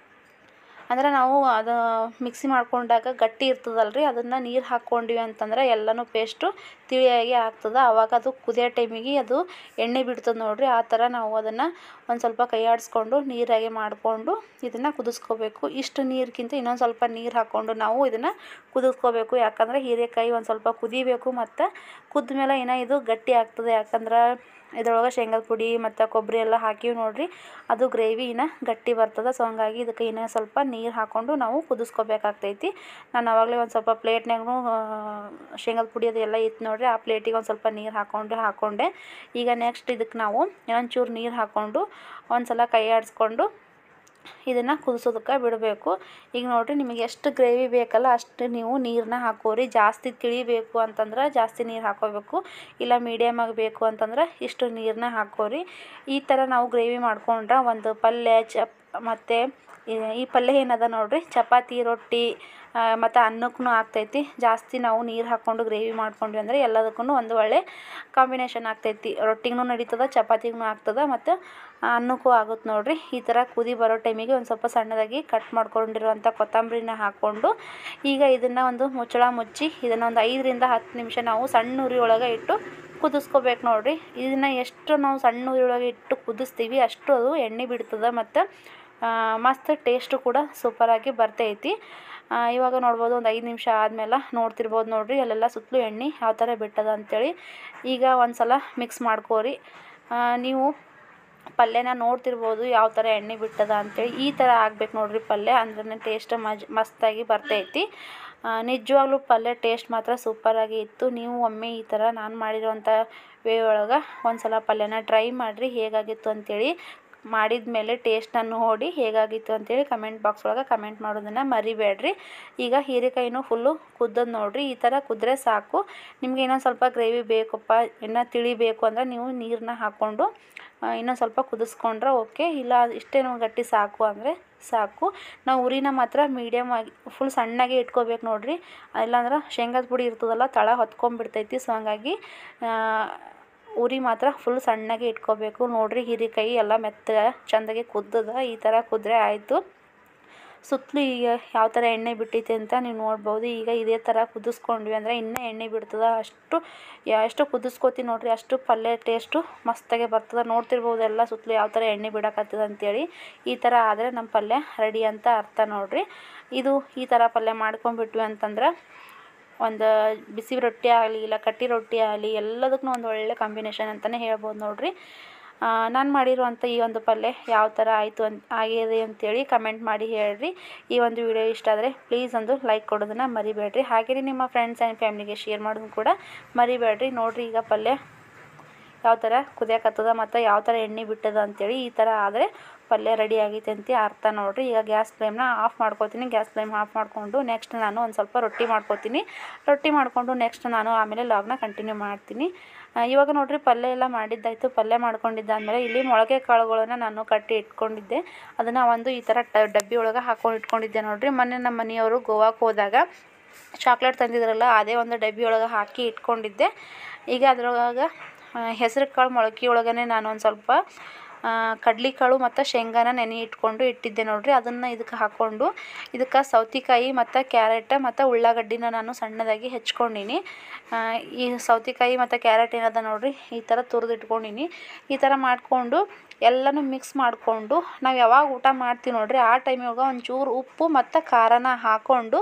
ಅಂದ್ರೆ ನಾವು ಅದು ಮಿಕ್ಸಿ ಮಾಡ್ಕೊಂಡಾಗ ಗಟ್ಟಿ ಇರ್ತದಲ್ಲ ರೀ ಅದನ್ನು ನೀರು ಹಾಕ್ಕೊಂಡ್ವಿ ಅಂತಂದ್ರೆ ಎಲ್ಲನೂ ಪೇಸ್ಟು ತಿಳಿಯಾಗಿ ಆಗ್ತದೆ ಆವಾಗ ಅದು ಕುದಿಯೋ ಟೈಮಿಗೆ ಅದು ಎಣ್ಣೆ ಬಿಡ್ತದೆ ನೋಡಿರಿ ಆ ಥರ ನಾವು ಅದನ್ನು ಒಂದು ಸ್ವಲ್ಪ ಕೈ ಆಡಿಸ್ಕೊಂಡು ನೀರಾಗೆ ಮಾಡಿಕೊಂಡು ಇದನ್ನು ಕುದಿಸ್ಕೋಬೇಕು ಇಷ್ಟು ನೀರಿಗಿಂತ ಇನ್ನೊಂದು ಸ್ವಲ್ಪ ನೀರು ಹಾಕ್ಕೊಂಡು ನಾವು ಇದನ್ನು ಕುದಿಸ್ಕೋಬೇಕು ಯಾಕಂದರೆ ಹೀರೆಕಾಯಿ ಒಂದು ಸ್ವಲ್ಪ ಕುದಿಬೇಕು ಮತ್ತು ಕುದ್ದ ಮೇಲೆ ಏನೋ ಇದು ಗಟ್ಟಿ ಆಗ್ತದೆ ಯಾಕಂದ್ರೆ ಇದ್ರೊಳಗೆ ಶೇಂಗದ ಪುಡಿ ಮತ್ತು ಕೊಬ್ಬರಿ ಎಲ್ಲ ಹಾಕಿವಿ ನೋಡಿರಿ ಅದು ಗ್ರೇವಿ ಇನ್ನೂ ಗಟ್ಟಿ ಬರ್ತದೆ ಸೊ ಹಂಗಾಗಿ ಇದಕ್ಕೆ ಇನ್ನೂ ಸ್ವಲ್ಪ ನೀರು ಹಾಕ್ಕೊಂಡು ನಾವು ಕುದಿಸ್ಕೋಬೇಕಾಗ್ತೈತಿ ನಾನು ಆವಾಗಲೇ ಒಂದು ಸ್ವಲ್ಪ ಪ್ಲೇಟ್ನಾಗೂ ಶೇಂಗದ ಪುಡಿ ಅದು ಎಲ್ಲ ಇತ್ತು ನೋಡಿರಿ ಆ ಪ್ಲೇಟಿಗೆ ಒಂದು ಸ್ವಲ್ಪ ನೀರು ಹಾಕ್ಕೊಂಡು ಹಾಕ್ಕೊಂಡೆ ಈಗ ನೆಕ್ಸ್ಟ್ ಇದಕ್ಕೆ ನಾವು ಇನ್ನೊಂದು ಚೂರು ನೀರು ಹಾಕ್ಕೊಂಡು ಒಂದು ಸಲ ಕೈ ಆಡಿಸ್ಕೊಂಡು ಇದನ್ನು ಕುದಿಸೋದಕ್ಕೆ ಬಿಡಬೇಕು ಈಗ ನೋಡಿರಿ ನಿಮಗೆ ಎಷ್ಟು ಗ್ರೇವಿ ಬೇಕಲ್ಲ ಅಷ್ಟು ನೀವು ನೀರನ್ನ ಹಾಕೋರಿ ಜಾಸ್ತಿ ತಿಳಿಬೇಕು ಅಂತಂದ್ರೆ ಜಾಸ್ತಿ ನೀರು ಹಾಕ್ಕೋಬೇಕು ಇಲ್ಲ ಮೀಡಿಯಮಾಗಿ ಬೇಕು ಅಂತಂದ್ರೆ ಇಷ್ಟು ನೀರನ್ನ ಹಾಕೋರಿ ಈ ಥರ ನಾವು ಗ್ರೇವಿ ಮಾಡ್ಕೊಂಡ್ರೆ ಒಂದು ಪಲ್ಯ ಚಪ್ ಮತ್ತು ಈ ಪಲ್ಯ ಏನದ ನೋಡಿರಿ ಚಪಾತಿ ರೊಟ್ಟಿ ಮತ್ತು ಅನ್ನಕ್ಕೂ ಆಗ್ತೈತಿ ಜಾಸ್ತಿ ನಾವು ನೀರು ಹಾಕ್ಕೊಂಡು ಗ್ರೇವಿ ಮಾಡ್ಕೊಂಡ್ವಿ ಅಂದರೆ ಎಲ್ಲದಕ್ಕೂ ಒಂದು ಒಳ್ಳೆ ಕಾಂಬಿನೇಷನ್ ಆಗ್ತೈತಿ ರೊಟ್ಟಿಗೂ ನಡೀತದೆ ಚಪಾತಿಗೂ ಆಗ್ತದೆ ಮತ್ತು ಅನ್ನಕ್ಕೂ ಆಗುತ್ತೆ ನೋಡಿರಿ ಈ ಥರ ಕುದಿ ಬರೋ ಟೈಮಿಗೆ ಒಂದು ಸ್ವಲ್ಪ ಸಣ್ಣದಾಗಿ ಕಟ್ ಮಾಡ್ಕೊಂಡಿರುವಂಥ ಕೊತ್ತಂಬರಿನ ಹಾಕ್ಕೊಂಡು ಈಗ ಇದನ್ನು ಒಂದು ಮುಚ್ಚಳ ಮುಚ್ಚಿ ಇದನ್ನು ಒಂದು ಐದರಿಂದ ಹತ್ತು ನಿಮಿಷ ನಾವು ಸಣ್ಣ ಉರಿ ಒಳಗೆ ಇಟ್ಟು ಕುದಿಸ್ಕೋಬೇಕು ನೋಡಿರಿ ಇದನ್ನು ಎಷ್ಟು ನಾವು ಸಣ್ಣ ಉರಿ ಒಳಗೆ ಇಟ್ಟು ಕುದಿಸ್ತೀವಿ ಅಷ್ಟು ಅದು ಎಣ್ಣೆ ಬಿಡ್ತದೆ ಮತ್ತು ಮಸ್ತ್ ಟೇಸ್ಟು ಕೂಡ ಸೂಪರಾಗಿ ಬರ್ತೈತಿ ಇವಾಗ ನೋಡ್ಬೋದು ಒಂದು ಐದು ನಿಮಿಷ ಆದಮೇಲೆ ನೋಡ್ತಿರ್ಬೋದು ನೋಡಿರಿ ಅಲ್ಲೆಲ್ಲ ಸುತ್ತಲೂ ಎಣ್ಣೆ ಯಾವ ಥರ ಬಿಟ್ಟದ ಅಂಥೇಳಿ ಈಗ ಒಂದು ಸಲ ಮಿಕ್ಸ್ ಮಾಡ್ಕೋರಿ ನೀವು ಪಲ್ಯನ ನೋಡ್ತಿರ್ಬೋದು ಯಾವ ಥರ ಎಣ್ಣೆ ಬಿಟ್ಟದ ಅಂಥೇಳಿ ಈ ಥರ ಆಗ್ಬೇಕು ನೋಡಿರಿ ಪಲ್ಯ ಅಂದ್ರೆ ಟೇಸ್ಟ್ ಮಜ್ ಮಸ್ತಾಗಿ ಬರ್ತೈತಿ ನಿಜವಾಗ್ಲೂ ಪಲ್ಯ ಟೇಸ್ಟ್ ಮಾತ್ರ ಸೂಪರಾಗಿ ಇತ್ತು ನೀವು ಒಮ್ಮೆ ಈ ಥರ ನಾನು ಮಾಡಿರೋವಂಥ ವೇ ಒಳಗೆ ಒಂದು ಸಲ ಪಲ್ಯನ ಟ್ರೈ ಮಾಡಿರಿ ಹೇಗಾಗಿತ್ತು ಅಂಥೇಳಿ ಮಾಡಿದ ಮೇಲೆ ಟೇಸ್ಟನ್ನ ನೋಡಿ ಹೇಗಾಗಿತ್ತು ಅಂತೇಳಿ ಕಮೆಂಟ್ ಬಾಕ್ಸ್ ಒಳಗೆ ಕಮೆಂಟ್ ಮಾಡೋದನ್ನು ಮರಿಬೇಡ್ರಿ ಈಗ ಹೀರೆಕಾಯಿನೂ ಫುಲ್ಲು ಕುದ್ದದ್ದು ನೋಡಿರಿ ಈ ಥರ ಕುದ್ರೆ ಸಾಕು ನಿಮ್ಗೆ ಇನ್ನೊಂದು ಸ್ವಲ್ಪ ಗ್ರೇವಿ ಬೇಕಪ್ಪ ಇನ್ನೂ ತಿಳಿಬೇಕು ಅಂದರೆ ನೀವು ನೀರನ್ನ ಹಾಕ್ಕೊಂಡು ಇನ್ನೊಂದು ಸ್ವಲ್ಪ ಕುದಿಸ್ಕೊಂಡ್ರೆ ಓಕೆ ಇಲ್ಲ ಇಷ್ಟೇನು ಗಟ್ಟಿ ಸಾಕು ಅಂದರೆ ಸಾಕು ನಾವು ಉರಿನ ಮಾತ್ರ ಮೀಡಿಯಮ್ ಆಗಿ ಫುಲ್ ಸಣ್ಣಗೆ ಇಟ್ಕೋಬೇಕು ನೋಡಿರಿ ಇಲ್ಲಾಂದ್ರೆ ಶೇಂಗದ ಪುಡಿ ಇರ್ತದಲ್ಲ ತಳ ಹೊತ್ಕೊಂಡ್ಬಿಡ್ತೈತಿ ಸೊ ಹಂಗಾಗಿ ಉರಿ ಮಾತ್ರ ಫುಲ್ ಸಣ್ಣಗೆ ಇಟ್ಕೋಬೇಕು ನೋಡಿರಿ ಹೀರೆಕಾಯಿ ಎಲ್ಲ ಮೆತ್ತಗೆ ಚೆಂದಾಗಿ ಕುದ್ದದ ಈ ಥರ ಕುದ್ರೆ ಆಯಿತು ಸುತ್ತಲೂ ಈಗ ಯಾವ ಥರ ಎಣ್ಣೆ ಬಿಟ್ಟೈತೆ ಅಂತ ನೀವು ನೋಡ್ಬೋದು ಈಗ ಇದೇ ಥರ ಕುದಿಸ್ಕೊಂಡ್ವಿ ಅಂದರೆ ಇನ್ನೂ ಎಣ್ಣೆ ಬಿಡ್ತದೆ ಅಷ್ಟು ಎಷ್ಟು ಕುದಿಸ್ಕೋತೀವಿ ನೋಡಿರಿ ಅಷ್ಟು ಪಲ್ಯ ಟೇಸ್ಟು ಮಸ್ತಾಗೆ ಬರ್ತದೆ ನೋಡ್ತಿರ್ಬೋದು ಎಲ್ಲ ಸುತ್ತಲೂ ಯಾವ ಥರ ಎಣ್ಣೆ ಬಿಡಕತ್ತದ ಅಂತೇಳಿ ಈ ಥರ ಆದರೆ ನಮ್ಮ ಪಲ್ಯ ರೆಡಿ ಅಂತ ಅರ್ಥ ನೋಡಿರಿ ಇದು ಈ ಥರ ಪಲ್ಯ ಮಾಡ್ಕೊಂಡ್ಬಿಟ್ವಿ ಅಂತಂದ್ರೆ ಒಂದು ಬಿಸಿ ರೊಟ್ಟಿ ಆಗಲಿ ಇಲ್ಲ ಕಟ್ಟಿ ರೊಟ್ಟಿ ಆಗಲಿ ಎಲ್ಲದಕ್ಕೂ ಒಂದು ಒಳ್ಳೆ ಕಾಂಬಿನೇಷನ್ ಅಂತಲೇ ಹೇಳ್ಬೋದು ನೋಡಿರಿ ನಾನು ಮಾಡಿರುವಂಥ ಈ ಒಂದು ಪಲ್ಯ ಯಾವ ಥರ ಆಯಿತು ಅಂತ ಆಗಿದೆ ಅಂತೇಳಿ ಕಮೆಂಟ್ ಮಾಡಿ ಹೇಳ್ರಿ ಈ ಒಂದು ವಿಡಿಯೋ ಇಷ್ಟ ಆದರೆ ಪ್ಲೀಸ್ ಒಂದು ಲೈಕ್ ಕೊಡೋದನ್ನು ಮರಿಬೇಡ್ರಿ ಹಾಗೆಯೇ ನಿಮ್ಮ ಫ್ರೆಂಡ್ಸ್ ಆ್ಯಂಡ್ ಫ್ಯಾಮಿಲಿಗೆ ಶೇರ್ ಮಾಡೋದು ಕೂಡ ಮರಿಬೇಡ್ರಿ ನೋಡಿರಿ ಈಗ ಪಲ್ಯ ಯಾವ ಥರ ಕುದಿಯಕತ್ತದ ಮತ್ತು ಯಾವ ಥರ ಎಣ್ಣೆ ಬಿಟ್ಟದ ಅಂತೇಳಿ ಈ ಥರ ಆದರೆ ಪಲ್ಯ ರೆಡಿ ಆಗೈತೆ ಅಂತ ಅರ್ಥ ನೋಡಿರಿ ಈಗ ಗ್ಯಾಸ್ ಫ್ಲೇಮ್ನ ಆಫ್ ಮಾಡ್ಕೋತೀನಿ ಗ್ಯಾಸ್ ಫ್ಲೇಮ್ ಆಫ್ ಮಾಡಿಕೊಂಡು ನೆಕ್ಸ್ಟ್ ನಾನು ಒಂದು ಸ್ವಲ್ಪ ರೊಟ್ಟಿ ಮಾಡ್ಕೋತೀನಿ ರೊಟ್ಟಿ ಮಾಡಿಕೊಂಡು ನೆಕ್ಸ್ಟ್ ನಾನು ಆಮೇಲೆ ಲಾಗ್ನ ಕಂಟಿನ್ಯೂ ಮಾಡ್ತೀನಿ ಆ, ಇವಾಗ ನೋಡಿರಿ ಪಲ್ಯ ಎಲ್ಲ ಮಾಡಿದ್ದಾಯಿತು ಪಲ್ಯ ಮಾಡ್ಕೊಂಡಿದ್ದಾದಮೇಲೆ ಇಲ್ಲಿ ಮೊಳಕೆ ಕಾಳುಗಳನ್ನು ನಾನು ಕಟ್ಟಿ ಇಟ್ಕೊಂಡಿದ್ದೆ ಅದನ್ನು ಒಂದು ಈ ಥರ ಟ ಡಬ್ಬಿ ಒಳಗೆ ಹಾಕೊಂಡು ಇಟ್ಕೊಂಡಿದ್ದೆ ನೋಡಿರಿ ಮೊನ್ನೆ ನಮ್ಮ ಮನೆಯವರು ಗೋವಾಕ್ಕೆ ಹೋದಾಗ ಚಾಕ್ಲೇಟ್ ತಂದಿದ್ರಲ್ಲ ಅದೇ ಒಂದು ಡಬ್ಬಿ ಒಳಗೆ ಹಾಕಿ ಇಟ್ಕೊಂಡಿದ್ದೆ ಈಗ ಅದ್ರೊಳಗೆ ಹೆಸರು ಕಾಳು ಮೊಳಕೆ ಒಳಗನೆ ನಾನು ಒಂದು ಸ್ವಲ್ಪ ಕಡ್ಲೆಕಾಳು ಮತ್ತು ಶೇಂಗಾನ ನೆನೆ ಇಟ್ಕೊಂಡು ಇಟ್ಟಿದ್ದೆ ನೋಡಿರಿ ಅದನ್ನು ಇದಕ್ಕೆ ಹಾಕ್ಕೊಂಡು ಇದಕ್ಕೆ ಸೌತೆಕಾಯಿ ಮತ್ತು ಕ್ಯಾರೆಟ್ ಮತ್ತು ಉಳ್ಳಾಗಡ್ಡಿನ ನಾನು ಸಣ್ಣದಾಗಿ ಹೆಚ್ಕೊಂಡೀನಿ ಆ, ಈ ಸೌತೆಕಾಯಿ ಮತ್ತು ಕ್ಯಾರೆಟ್ ಏನದ ನೋಡಿರಿ ಈ ಥರ ತುರಿದು ಇಟ್ಕೊಂಡೀನಿ ಈ ಥರ ಮಾಡಿಕೊಂಡು ಎಲ್ಲನೂ ಮಿಕ್ಸ್ ಮಾಡಿಕೊಂಡು ನಾವು ಯಾವಾಗ ಊಟ ಮಾಡ್ತೀವಿ ನೋಡಿರಿ ಆ ಟೈಮಿಗೆ ಒಂಚೂರು ಉಪ್ಪು ಮತ್ತು ಖಾರನ ಹಾಕ್ಕೊಂಡು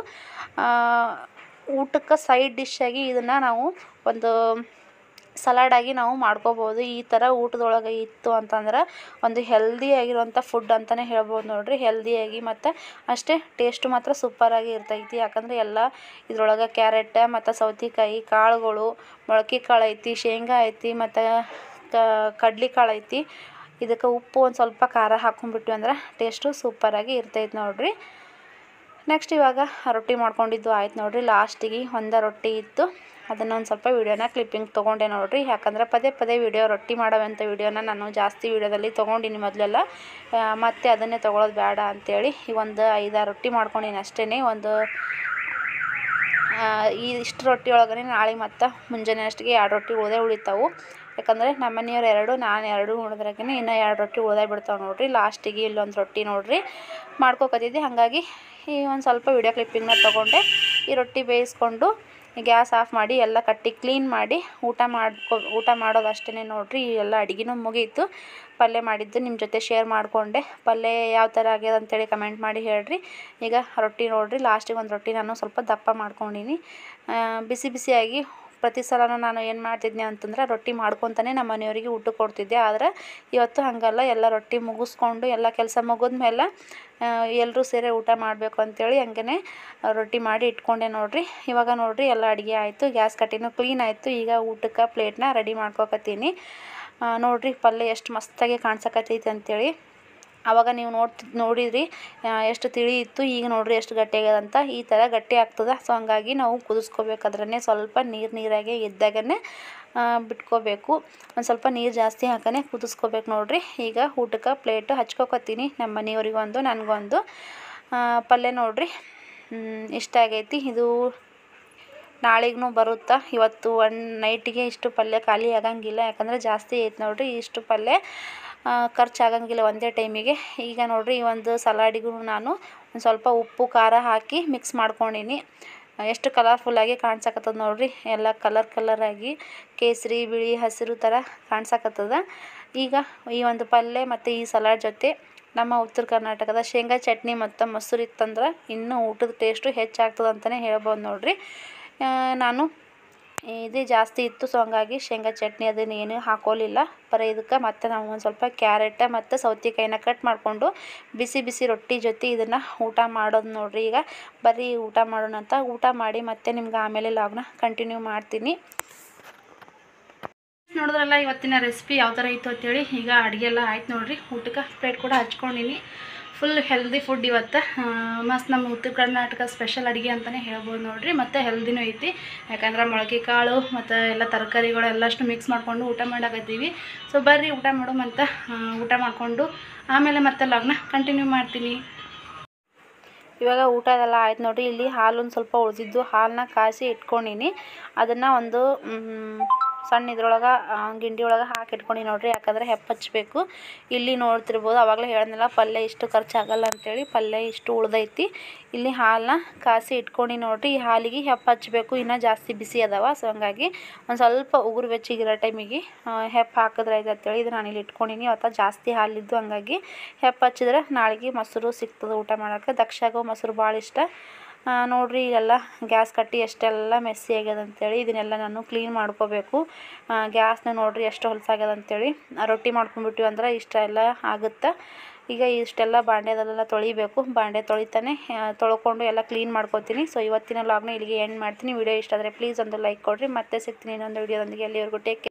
ಊಟಕ್ಕೆ ಸೈಡ್ ಡಿಶ್ಶಾಗಿ ಇದನ್ನು ನಾವು ಒಂದು ಸಲಾಡಾಗಿ ನಾವು ಮಾಡ್ಕೋಬೋದು ಈ ಥರ ಊಟದೊಳಗೆ ಇತ್ತು ಅಂತಂದ್ರೆ ಒಂದು ಹೆಲ್ದಿ ಆಗಿರುವಂಥ ಫುಡ್ ಅಂತಲೇ ಹೇಳ್ಬೋದು ನೋಡಿರಿ ಹೆಲ್ದಿಯಾಗಿ ಮತ್ತು ಅಷ್ಟೇ ಟೇಸ್ಟು ಮಾತ್ರ ಸೂಪರಾಗಿ ಇರ್ತೈತಿ ಯಾಕಂದರೆ ಎಲ್ಲ ಇದ್ರೊಳಗೆ ಕ್ಯಾರೆಟ್ ಮತ್ತು ಸೌತೆಕಾಯಿ ಕಾಳುಗಳು ಮೊಳಕೆ ಕಾಳು ಐತಿ ಶೇಂಗಾ ಐತಿ ಮತ್ತು ಕಡ್ಲೆ ಕಾಳು ಐತಿ ಇದಕ್ಕೆ ಉಪ್ಪು ಒಂದು ಸ್ವಲ್ಪ ಖಾರ ಹಾಕ್ಕೊಂಡ್ಬಿಟ್ವಿ ಅಂದ್ರೆ ಟೇಸ್ಟು ಸೂಪರಾಗಿ ಇರ್ತೈತೆ ನೋಡಿರಿ ನೆಕ್ಸ್ಟ್ ಇವಾಗ ರೊಟ್ಟಿ ಮಾಡ್ಕೊಂಡಿದ್ದು ಆಯ್ತು ನೋಡಿರಿ ಲಾಸ್ಟಿಗೆ ಒಂದು ರೊಟ್ಟಿ ಇತ್ತು ಅದನ್ನು ಒಂದು ಸ್ವಲ್ಪ ವೀಡಿಯೋನ ಕ್ಲಿಪ್ಪಿಂಗ್ ತೊಗೊಂಡೆ ನೋಡಿರಿ ಯಾಕಂದ್ರೆ ಪದೇ ಪದೇ ವೀಡಿಯೋ ರೊಟ್ಟಿ ಮಾಡೋವಂಥ ವೀಡಿಯೋನ ನಾನು ಜಾಸ್ತಿ ವೀಡಿಯೋದಲ್ಲಿ ತೊಗೊಂಡಿನಿ ಮೊದಲೆಲ್ಲ ಮತ್ತೆ ಅದನ್ನೇ ತೊಗೊಳೋದು ಬೇಡ ಅಂಥೇಳಿ ಈ ಒಂದು ಐದಾರು ರೊಟ್ಟಿ ಮಾಡ್ಕೊಂಡಿನಿ ಅಷ್ಟೇ ಒಂದು ಆ, ಈ ಇಷ್ಟು ರೊಟ್ಟಿ ಒಳಗನೆ ನಾಳೆ ಮತ್ತು ಮುಂಜಾನೆ ಅಷ್ಟಿಗೆ ಎರಡು ರೊಟ್ಟಿ ಉಳ್ದೇ ಉಳಿತಾವು ಯಾಕಂದರೆ ನಮ್ಮ ಮನೆಯವ್ರು ಎರಡು ನಾನು ಎರಡು ಉಳಿದ್ರಾಗೆ ಇನ್ನೂ ಎರಡು ರೊಟ್ಟಿ ಉಳ್ದೇ ಬಿಡ್ತಾವೆ ನೋಡಿರಿ ಲಾಸ್ಟಿಗೆ ಇಲ್ಲೊಂದು ರೊಟ್ಟಿ ನೋಡಿರಿ ಮಾಡ್ಕೊಕತ್ತಿದ್ದೆ ಹಾಗಾಗಿ ಈ ಒಂದು ಸ್ವಲ್ಪ ವೀಡಿಯೋ ಕ್ಲಿಪ್ಪಿಂಗ್ನ ತೊಗೊಂಡೆ ಈ ರೊಟ್ಟಿ ಬೇಯಿಸ್ಕೊಂಡು ಗ್ಯಾಸ್ ಆಫ್ ಮಾಡಿ ಎಲ್ಲ ಕಟ್ಟಿ ಕ್ಲೀನ್ ಮಾಡಿ ಊಟ ಮಾಡ್ಕೊ ಊಟ ಮಾಡೋದು ಅಷ್ಟೇ ನೋಡಿರಿ ಎಲ್ಲ ಅಡುಗೆನೂ ಮುಗೀತು ಪಲ್ಯ ಮಾಡಿದ್ದು ನಿಮ್ಮ ಜೊತೆ ಶೇರ್ ಮಾಡಿಕೊಂಡೆ ಪಲ್ಯ ಯಾವ ಥರ ಆಗ್ಯದ ಅಂತೇಳಿ ಕಮೆಂಟ್ ಮಾಡಿ ಹೇಳ್ರಿ ಈಗ ರೊಟ್ಟಿ ನೋಡಿರಿ ಲಾಸ್ಟಿಗೆ ಒಂದು ರೊಟ್ಟಿ ನಾನು ಸ್ವಲ್ಪ ದಪ್ಪ ಮಾಡ್ಕೊಂಡೀನಿ ಆ, ಬಿಸಿ ಬಿಸಿಯಾಗಿ ಪ್ರತಿ ಸಲನೂ ನಾನು ಏನು ಮಾಡ್ತಿದ್ದೆ ಅಂತಂದ್ರೆ ರೊಟ್ಟಿ ಮಾಡ್ಕೊತಾನೆ ನಮ್ಮ ಮನೆಯವರಿಗೆ ಊಟ ಕೊಡ್ತಿದ್ದೆ ಆದರೆ ಇವತ್ತು ಹಾಗಲ್ಲ ಎಲ್ಲ ರೊಟ್ಟಿ ಮುಗಿಸ್ಕೊಂಡು ಎಲ್ಲ ಕೆಲಸ ಮುಗಿದ್ಮೇಲೆ ಎಲ್ಲರೂ ಸೇರಿ ಊಟ ಮಾಡಬೇಕು ಅಂತೇಳಿ ಹಂಗೇ ರೊಟ್ಟಿ ಮಾಡಿ ಇಟ್ಕೊಂಡೆ ನೋಡಿರಿ ಇವಾಗ ನೋಡಿರಿ ಎಲ್ಲ ಅಡುಗೆ ಆಯಿತು ಗ್ಯಾಸ್ ಕಟ್ಟಿನೂ ಕ್ಲೀನ್ ಆಯಿತು ಈಗ ಊಟಕ್ಕೆ ಪ್ಲೇಟ್ನ ರೆಡಿ ಮಾಡ್ಕೊಕತ್ತೀನಿ ಆ, ನೋಡಿರಿ ಪಲ್ಯ ಎಷ್ಟು ಮಸ್ತಾಗಿ ಕಾಣ್ಸಕತ್ತೈತಿ ಅಂತೇಳಿ ಆವಾಗ ನೀವು ನೋಡ್ತಿ ನೋಡಿದ್ರಿ ಆ, ಎಷ್ಟು ತಿಳಿ ಇತ್ತು ಈಗ ನೋಡ್ರಿ ಎಷ್ಟು ಗಟ್ಟಿ ಆಗ್ಯದಂತ ಈ ಥರ ಗಟ್ಟಿ ಆಗ್ತದೆ ಸೊ ಹಂಗಾಗಿ ನಾವು ಕುದಿಸ್ಕೋಬೇಕಾದ್ರೆ ಸ್ವಲ್ಪ ನೀರು ನೀರಾಗೆ ಇದ್ದಾಗನೇ ಬಿಟ್ಕೋಬೇಕು ಒಂದು ಸ್ವಲ್ಪ ನೀರು ಜಾಸ್ತಿ ಹಾಕನೆ ಕುದಿಸ್ಕೋಬೇಕು ನೋಡ್ರಿ ಈಗ ಊಟಕ್ಕೆ ಪ್ಲೇಟ್ ಹಚ್ಕೊಕತ್ತೀನಿ ನಮ್ಮ ಮನೆಯವ್ರಿಗೊಂದು ನನಗೊಂದು ಆ, ಪಲ್ಯ ನೋಡ್ರಿ ಹ್ಮ್, ಇಷ್ಟ ಆಗೈತಿ ಇದು ನಾಳೆಗೂ ಬರುತ್ತಾ ಇವತ್ತು ಒನ್ ನೈಟಿಗೆ ಇಷ್ಟು ಪಲ್ಯ ಖಾಲಿ ಆಗಂಗಿಲ್ಲ ಯಾಕಂದರೆ ಜಾಸ್ತಿ ಐತೆ ನೋಡ್ರಿ ಇಷ್ಟು ಪಲ್ಯ ಖರ್ಚು ಆಗಂಗಿಲ್ಲ ಒಂದೇ ಟೈಮಿಗೆ ಈಗ ನೋಡ್ರಿ ಈ ಒಂದು ಸಲಾಡಿಗೂ ನಾನು ಒಂದು ಸ್ವಲ್ಪ ಉಪ್ಪು ಖಾರ ಹಾಕಿ ಮಿಕ್ಸ್ ಮಾಡ್ಕೊಂಡೀನಿ ಎಷ್ಟು ಕಲರ್ಫುಲ್ಲಾಗಿ ಕಾಣ್ಸಕತ್ತದ ನೋಡ್ರಿ ಎಲ್ಲ ಕಲರ್ ಕಲರಾಗಿ ಕೇಸರಿ ಬಿಳಿ ಹಸಿರು ಥರ ಕಾಣ್ಸಕತ್ತದ ಈಗ ಈ ಒಂದು ಪಲ್ಯ ಮತ್ತು ಈ ಸಲಾಡ್ ಜೊತೆ ನಮ್ಮ ಉತ್ತರ ಕರ್ನಾಟಕದ ಶೇಂಗಾ ಚಟ್ನಿ ಮತ್ತು ಮೊಸರು ಇತ್ತಂದ್ರೆ ಇನ್ನೂ ಊಟದ ಟೇಸ್ಟು ಹೆಚ್ಚಾಗ್ತದೆ ಅಂತಲೇ ಹೇಳ್ಬೋದು ನೋಡ್ರಿ ಆ, ನಾನು ಇದೇ ಜಾಸ್ತಿ ಇತ್ತು ಸೊ ಹಂಗಾಗಿ ಶೇಂಗಾ ಚಟ್ನಿ ಅದನ್ನು ಏನೂ ಹಾಕೋಲಿಲ್ಲ ಬರೀ ಇದಕ್ಕೆ ಮತ್ತೆ ನಾವು ಒಂದು ಸ್ವಲ್ಪ ಕ್ಯಾರೆಟ್ ಮತ್ತು ಸೌತೆಕಾಯಿನ ಕಟ್ ಮಾಡಿಕೊಂಡು ಬಿಸಿ ಬಿಸಿ ರೊಟ್ಟಿ ಜೊತೆ ಇದನ್ನು ಊಟ ಮಾಡೋದು ನೋಡ್ರಿ ಈಗ ಬರೀ ಊಟ ಮಾಡೋಣ ಅಂತ ಊಟ ಮಾಡಿ ಮತ್ತೆ ನಿಮ್ಗೆ ಆಮೇಲೆ ಲಾಗ್ನ ಕಂಟಿನ್ಯೂ ಮಾಡ್ತೀನಿ ನೋಡಿದ್ರಲ್ಲ ಇವತ್ತಿನ ರೆಸಿಪಿ ಯಾವ ಥರ ಇತ್ತು ಅಂತೇಳಿ ಈಗ ಅಡುಗೆ ಎಲ್ಲ ಆಯ್ತು ನೋಡ್ರಿ ಊಟಕ್ಕೆ ಪ್ಲೇಟ್ ಕೂಡ ಹಚ್ಕೊಂಡಿನಿ ಫುಲ್ ಹೆಲ್ದಿ ಫುಡ್ ಇವತ್ತು ಆ, ಮಸ್ತ್ ನಮ್ಮ ಉತ್ತರ ಕರ್ನಾಟಕ ಸ್ಪೆಷಲ್ ಅಡುಗೆ ಅಂತಲೇ ಹೇಳ್ಬೋದು ನೋಡ್ರಿ ಮತ್ತು ಹೆಲ್ದಿನೂ ಐತಿ ಯಾಕಂದ್ರೆ ಮೊಳಕೆ ಕಾಳು ಮತ್ತು ಎಲ್ಲ ತರಕಾರಿಗಳು ಎಲ್ಲಷ್ಟು ಮಿಕ್ಸ್ ಮಾಡಿಕೊಂಡು ಊಟ ಮಾಡಾಕತ್ತೀವಿ ಸೊ ಬರ್ರಿ ಊಟ ಮಾಡೋಮಂತ ಆ, ಊಟ ಮಾಡಿಕೊಂಡು ಆಮೇಲೆ ಮತ್ತೆ ಲಾಗ್ನ ಕಂಟಿನ್ಯೂ ಮಾಡ್ತೀನಿ ಇವಾಗ ಊಟ ಎಲ್ಲ ಆಯ್ತು ನೋಡಿರಿ ಇಲ್ಲಿ ಹಾಲು ಒಂದು ಸ್ವಲ್ಪ ಉಳಿದಿದ್ದು ಹಾಲನ್ನ ಕಾಯಿಸಿ ಇಟ್ಕೊಂಡೀನಿ ಅದನ್ನು ಒಂದು ಮ್, ಸಣ್ಣ ಇದ್ರೊಳಗೆ ಗಿಂಡಿ ಒಳಗೆ ಹಾಕಿ ಇಟ್ಕೊಂಡು ನೋಡ್ರಿ ಯಾಕಂದ್ರೆ ಹೆಪ್ಪ ಹಚ್ಚಬೇಕು ಇಲ್ಲಿ ನೋಡ್ತಿರ್ಬೋದು ಆವಾಗಲೇ ಹೇಳಿದ್ನಲ್ಲ ಪಲ್ಯ ಇಷ್ಟು ಖರ್ಚಾಗಲ್ಲ ಅಂತೇಳಿ ಪಲ್ಯ ಇಷ್ಟು ಉಳ್ದೈತಿ ಇಲ್ಲಿ ಹಾಲನ್ನ ಕಾಸಿ ಇಟ್ಕೊಂಡು ನೋಡ್ರಿ ಈ ಹಾಲಿಗೆ ಹೆಪ್ಪ ಹಚ್ಚಬೇಕು ಇನ್ನೂ ಜಾಸ್ತಿ ಬಿಸಿ ಅದಾವ ಸೊ ಹಂಗಾಗಿ ಒಂದು ಸ್ವಲ್ಪ ಉಗುರು ಬೆಚ್ಚಗಿರೋ ಟೈಮಿಗೆ ಹೆಪ್ಪ ಹಾಕಿದ್ರೆ ಆಯ್ತು ಅಂತೇಳಿ ಇದು ನಾನು ಇಲ್ಲಿ ಇಟ್ಕೊಂಡಿನಿ ಅವತ್ತ ಜಾಸ್ತಿ ಹಾಲಿದ್ದು ಹಂಗಾಗಿ ಹೆಪ್ಪ ಹಚ್ಚಿದ್ರೆ ನಾಳೆಗೆ ಮೊಸರು ಸಿಗ್ತದೆ ಊಟ ಮಾಡೋಕ್ಕೆ ದಕ್ಷಾಗೂ ಮೊಸರು ಭಾಳ ಇಷ್ಟ ಆ, ನೋಡ್ರಿ ಇಲ್ಲೆಲ್ಲ ಗ್ಯಾಸ್ ಕಟ್ಟಿ ಎಷ್ಟೆಲ್ಲ ಮೆಸ್ಸಿ ಆಗ್ಯದ ಅಂತೇಳಿ ಇದನ್ನೆಲ್ಲ ನಾನು ಕ್ಲೀನ್ ಮಾಡ್ಕೋಬೇಕು ಗ್ಯಾಸ್ನ ನೋಡ್ರಿ ಎಷ್ಟು ಹೊಲಸಾಗ್ಯದ ಅಂತೇಳಿ ಆ, ರೊಟ್ಟಿ ಮಾಡ್ಕೊಂಡ್ಬಿಟ್ಟಿವಿ ಅಂದ್ರೆ ಇಷ್ಟೆಲ್ಲ ಆಗುತ್ತೆ ಈಗ ಇಷ್ಟೆಲ್ಲ ಬಾಂಡೆದಲ್ಲೆಲ್ಲ ತೊಳಿಬೇಕು ಬಾಂಡೆ ತೊಳಿತಾನೆ ಆ, ತೊಳ್ಕೊಂಡು ಎಲ್ಲ ಕ್ಲೀನ್ ಮಾಡ್ಕೊತೀನಿ ಸೊ ಇವತ್ತಿನ ಲಾಗ್ನ ಇಲ್ಲಿಗೆ ಎಂಡ್ ಮಾಡ್ತೀನಿ ವಿಡಿಯೋ ಇಷ್ಟ ಆದರೆ ಪ್ಲೀಸ್ ಒಂದು ಲೈಕ್ ಕೊಡಿರಿ ಮತ್ತೆ ಸಿಗ್ತೀನಿ ಇನ್ನೊಂದು ವಿಡಿಯೋದೊಂದಿಗೆ ಅಲ್ಲಿವರೆಗೂ ಟೇಕ್